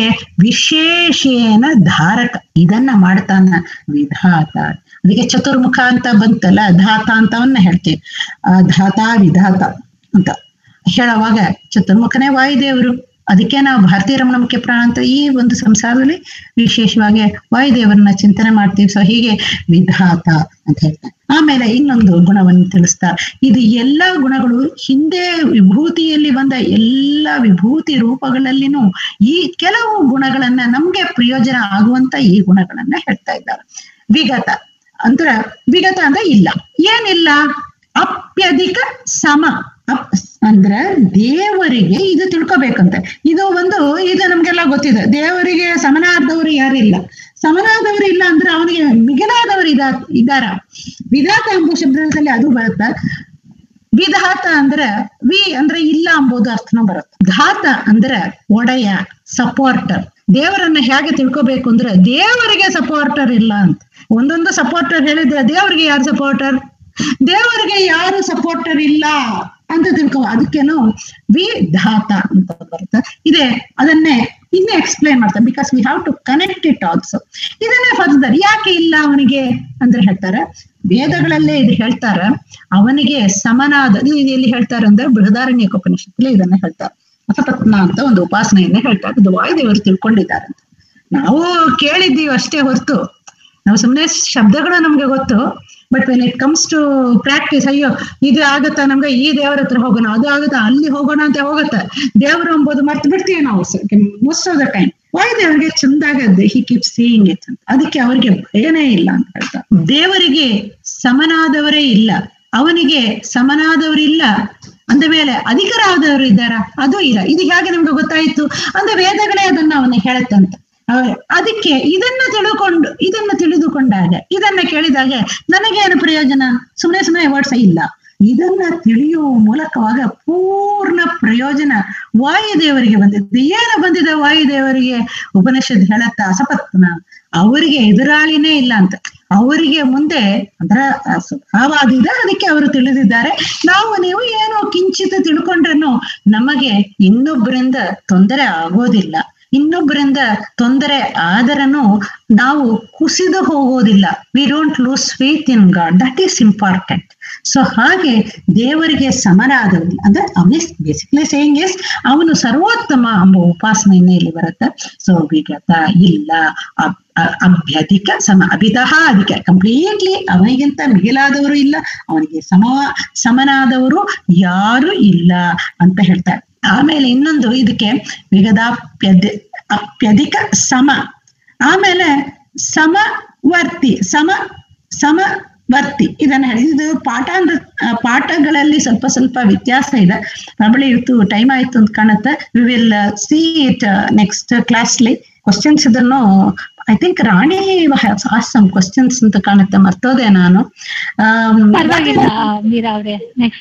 ವಿಶೇಷೇನ ಧಾರಕ ಇದನ್ನ ಮಾಡ್ತಾನ ವಿಧಾತ ಅದಕ್ಕೆ ಚತುರ್ಮುಖ ಅಂತ ಬಂತಲ್ಲ ಧಾತ ಅಂತವನ್ನ ಹೇಳ್ತೀವಿ ಆ ಧಾತ ವಿಧಾತ ಅಂತ ಹೇಳುವಾಗ ಚತುರ್ಮುಖನೇ ವಾಯುದೇವರು ಅದಕ್ಕೆ ನಾವು ಭಾರತೀಯ ರಮಣ ಮುಖ್ಯ ಪ್ರಾಣ ಅಂತ ಈ ಒಂದು ಸಂಸಾರದಲ್ಲಿ ವಿಶೇಷವಾಗಿ ವಾಯುದೇವರನ್ನ ಚಿಂತನೆ ಮಾಡ್ತೀವಿ ಸೊ ಹೀಗೆ ವಿಧಾತ ಅಂತ ಹೇಳ್ತಾರೆ ಆಮೇಲೆ ಇನ್ನೊಂದು ಗುಣವನ್ನು ತಿಳಿಸ್ತಾರೆ ಇದು ಎಲ್ಲಾ ಗುಣಗಳು ಹಿಂದೆ ವಿಭೂತಿಯಲ್ಲಿ ಬಂದ ಎಲ್ಲಾ ವಿಭೂತಿ ರೂಪಗಳಲ್ಲಿನೂ ಈ ಕೆಲವು ಗುಣಗಳನ್ನ ನಮ್ಗೆ ಪ್ರಯೋಜನ ಆಗುವಂತ ಈ ಗುಣಗಳನ್ನ ಹೇಳ್ತಾ ಇದ್ದಾರೆ ವಿಗತ ಅಂದ್ರ ವಿಗತ ಅಂದ್ರೆ ಇಲ್ಲ ಏನಿಲ್ಲ ಅಪ್ಯಧಿಕ ಸಮ ಅಪ್ ಅಂದ್ರೆ ದೇವರಿಗೆ ಇದು ತಿಳ್ಕೊಬೇಕಂತೆ ಇದು ಒಂದು ಇದು ನಮ್ಗೆಲ್ಲ ಗೊತ್ತಿದೆ ದೇವರಿಗೆ ಸಮನಾದವರು ಯಾರಿಲ್ಲ ಸಮನಾದವರು ಇಲ್ಲ ಅಂದ್ರೆ ಅವನಿಗೆ ಮಿಗಿಲಾದವರು ಇದ ಇದ್ದಾರ ವಿಧಾತ ಎಂಬ ಶಬ್ದದಲ್ಲಿ ಅದು ಬರುತ್ತೆ ವಿಧಾತ ಅಂದ್ರೆ ವಿ ಅಂದ್ರೆ ಇಲ್ಲ ಎಂಬುದು ಅರ್ಥನೂ ಬರುತ್ತೆ ಧಾತ ಅಂದ್ರೆ ಒಡೆಯ ಸಪೋರ್ಟರ್ ದೇವರನ್ನ ಹೇಗೆ ತಿಳ್ಕೊಬೇಕು ಅಂದ್ರೆ ದೇವರಿಗೆ ಸಪೋರ್ಟರ್ ಇಲ್ಲ ಅಂತ ಒಂದೊಂದು ಸಪೋರ್ಟರ್ ಹೇಳಿದ್ರೆ ದೇವರಿಗೆ ಯಾರು ಸಪೋರ್ಟರ್ ದೇವರಿಗೆ ಯಾರು ಸಪೋರ್ಟರ್ ಇಲ್ಲ ಅಂತ ತಿಳ್ಕೊ ಅದಕ್ಕೇನು ವಿಧಾತ ಅಂತ ಬರುತ್ತೆ ಇದೆ ಅದನ್ನೇ ಇನ್ನೇ ಎಕ್ಸ್ಪ್ಲೈನ್ ಮಾಡ್ತಾರೆ because we have to connect it also ಇದನ್ನೇ ಫರ್ದರ್ ಯಾಕೆ ಇಲ್ಲ ಅವನಿಗೆ ಅಂದ್ರೆ ಹೇಳ್ತಾರೆ ವೇದಗಳಲ್ಲೇ ಇದು ಹೇಳ್ತಾರೆ ಅವನಿಗೆ ಸಮನಾದ ಇದು ಎಲ್ಲಿ ಹೇಳ್ತಾರೆ ಅಂದ್ರೆ ಬೃಹದಾರಣ್ಯ ಉಪನಿಷತ್ತಲ್ಲಿ ಇದನ್ನ ಹೇಳ್ತಾರೆ ಅಸಪತ್ನ ಅಂತ ಒಂದು ಉಪಾಸನೆಯನ್ನೇ ಹೇಳ್ತಾರೆ ಇದು ವಾಯುದೇವರು ತಿಳ್ಕೊಂಡಿದ್ದಾರೆ ಅಂತ ನಾವು ಕೇಳಿದ್ದೀವಿ ಅಷ್ಟೇ ಹೊರತು ನಾವು ಸುಮ್ಮನೆ ಶಬ್ದಗಳು ನಮ್ಗೆ ಗೊತ್ತು but when it comes to practice ಅಯ್ಯೋ ಇದು ಆಗತ್ತಾ ನಮ್ಗೆ ಈ ದೇವರ ಹತ್ರ ಹೋಗೋಣ ಅದು ಆಗುತ್ತಾ ಅಲ್ಲಿ ಹೋಗೋಣ ಅಂತ ಹೋಗುತ್ತೆ ದೇವರು ಎಂಬುದು ಮರ್ತು ಬಿಡ್ತೀವಿ ನಾವು ಮೋಸ್ಟ್ ಆಫ್ ದ ಟೈಮ್ ವಾಯುದೇವರಿಗೆ ಚಂದಾಗದ್ದು ಹಿ ಕೀಪ್ ಸೀಯಿಂಗ್ ಇಟ್ ಅಂತ ಅದಕ್ಕೆ ಅವರಿಗೆ ಭಯನೇ ಇಲ್ಲ ಅಂತ ಹೇಳ್ತಾರೆ ದೇವರಿಗೆ ಸಮನಾದವರೇ ಇಲ್ಲ ಅವನಿಗೆ ಸಮನಾದವರಿಲ್ಲ ಅಂದ ಮೇಲೆ ಅಧಿಕರಾದವರು ಇದ್ದಾರಾ ಅದು ಇಲ್ಲ ಇದು ಹೇಗೆ ನಮ್ಗೆ ಗೊತ್ತಾಯ್ತು ಅಂದ್ರೆ ವೇದಗಳೇ ಅದನ್ನ ಅವನಿಗೆ ಹೇಳುತ್ತಂತ ಅವ- ಅದಕ್ಕೆ ಇದನ್ನ ತಿಳ್ಕೊಂಡು ಇದನ್ನ ತಿಳಿದುಕೊಂಡಾಗ ಇದನ್ನ ಕೇಳಿದಾಗ ನನಗೇನು ಪ್ರಯೋಜನ ಸುಮ್ಮನೆ ಸುಮ್ಮನೆ ವರ್ಡ್ಸ್ ಇಲ್ಲ ಇದನ್ನ ತಿಳಿಯುವ ಮೂಲಕವಾಗ ಪೂರ್ಣ ಪ್ರಯೋಜನ ವಾಯುದೇವರಿಗೆ ಬಂದಿದೆ ಏನು ಬಂದಿದೆ ವಾಯುದೇವರಿಗೆ ಉಪನಿಷತ್ ಹೇಳತ್ತ ಅಸಪತ್ನ ಅವರಿಗೆ ಎದುರಾಳಿನೇ ಇಲ್ಲ ಅಂತ ಅವರಿಗೆ ಮುಂದೆ ಅದರ ಸ್ವಭಾವ ಅದಿದೆ ಅದಕ್ಕೆ ಅವರು ತಿಳಿದಿದ್ದಾರೆ ನಾವು ನೀವು ಏನೋ ಕಿಂಚಿತ್ ತಿಳ್ಕೊಂಡ್ರೂ ನಮಗೆ ಇನ್ನೊಬ್ಬರಿಂದ ತೊಂದರೆ ಆಗೋದಿಲ್ಲ ಇನ್ನೊಬ್ಬರಿಂದ ತೊಂದರೆ ಆದರನು ನಾವು ಕುಸಿದು ಹೋಗೋದಿಲ್ಲ we don't lose faith in God that is important so ಹಾಗೆ ದೇವರಿಗೆ ಸಮನಾದವನು ಅಂದ್ರೆ ಅವನೇ ಬೇಸಿಕ್ಲಿ ಸೇಯಿಂಗ್ ಎಸ್ ಅವನು ಸರ್ವೋತ್ತಮ ಎಂಬ ಉಪಾಸನೆಯನ್ನೇ ಇಲ್ಲಿ ಬರುತ್ತೆ ಸೊ ವಿಗತ ಇಲ್ಲ ಅಬ್- ಅ- ಅಭ್ಯಧಿಕ ಸಮ ಅಭಿತಃ ಅಧಿಕ ಕಂಪ್ಲೀಟ್ಲಿ ಅವನಿಗಿಂತ ಮಿಗಿಲಾದವರು ಇಲ್ಲ ಅವನಿಗೆ ಸಮ ಸಮನಾದವರು ಯಾರು ಇಲ್ಲ ಅಂತ ಹೇಳ್ತಾರೆ ಆಮೇಲೆ ಇನ್ನೊಂದು ಇದಕ್ಕೆ ವಿಗದಾಪ್ಯದ ಅಪ್ಯಧಿಕ ಸಮ ಆಮೇಲೆ ಸಮವರ್ತಿ ಸಮ ಸಮವರ್ತಿ ಇದನ್ನ ಹೇಳಿ ಇದು ಪಾಠ ಅಂದ್ರೆ ಆ, ಪಾಠಗಳಲ್ಲಿ ಸ್ವಲ್ಪ ಸ್ವಲ್ಪ ವ್ಯತ್ಯಾಸ ಇದೆ ಪ್ರಾಬಳಿ ಇವತ್ತು ಟೈಮ್ ಆಯ್ತು ಅಂತ ಕಾಣುತ್ತೆ we will see it next ಕ್ಲಾಸ್ಲಿ ಕ್ವಶನ್ಸ್ ಇದನ್ನು ಐ ಥಿಂಕ್ ರಾಣಿ ಸಮ್ ಕ್ವಶನ್ಸ್ ಅಂತ ಕಾಣುತ್ತೆ ಮರ್ತೋದೆ ನಾನು ಆಮ್, ಪರವಾಗಿಲ್ಲ ಮೀರಾ ಅವ್ರೆ ನೆಕ್ಸ್ಟ್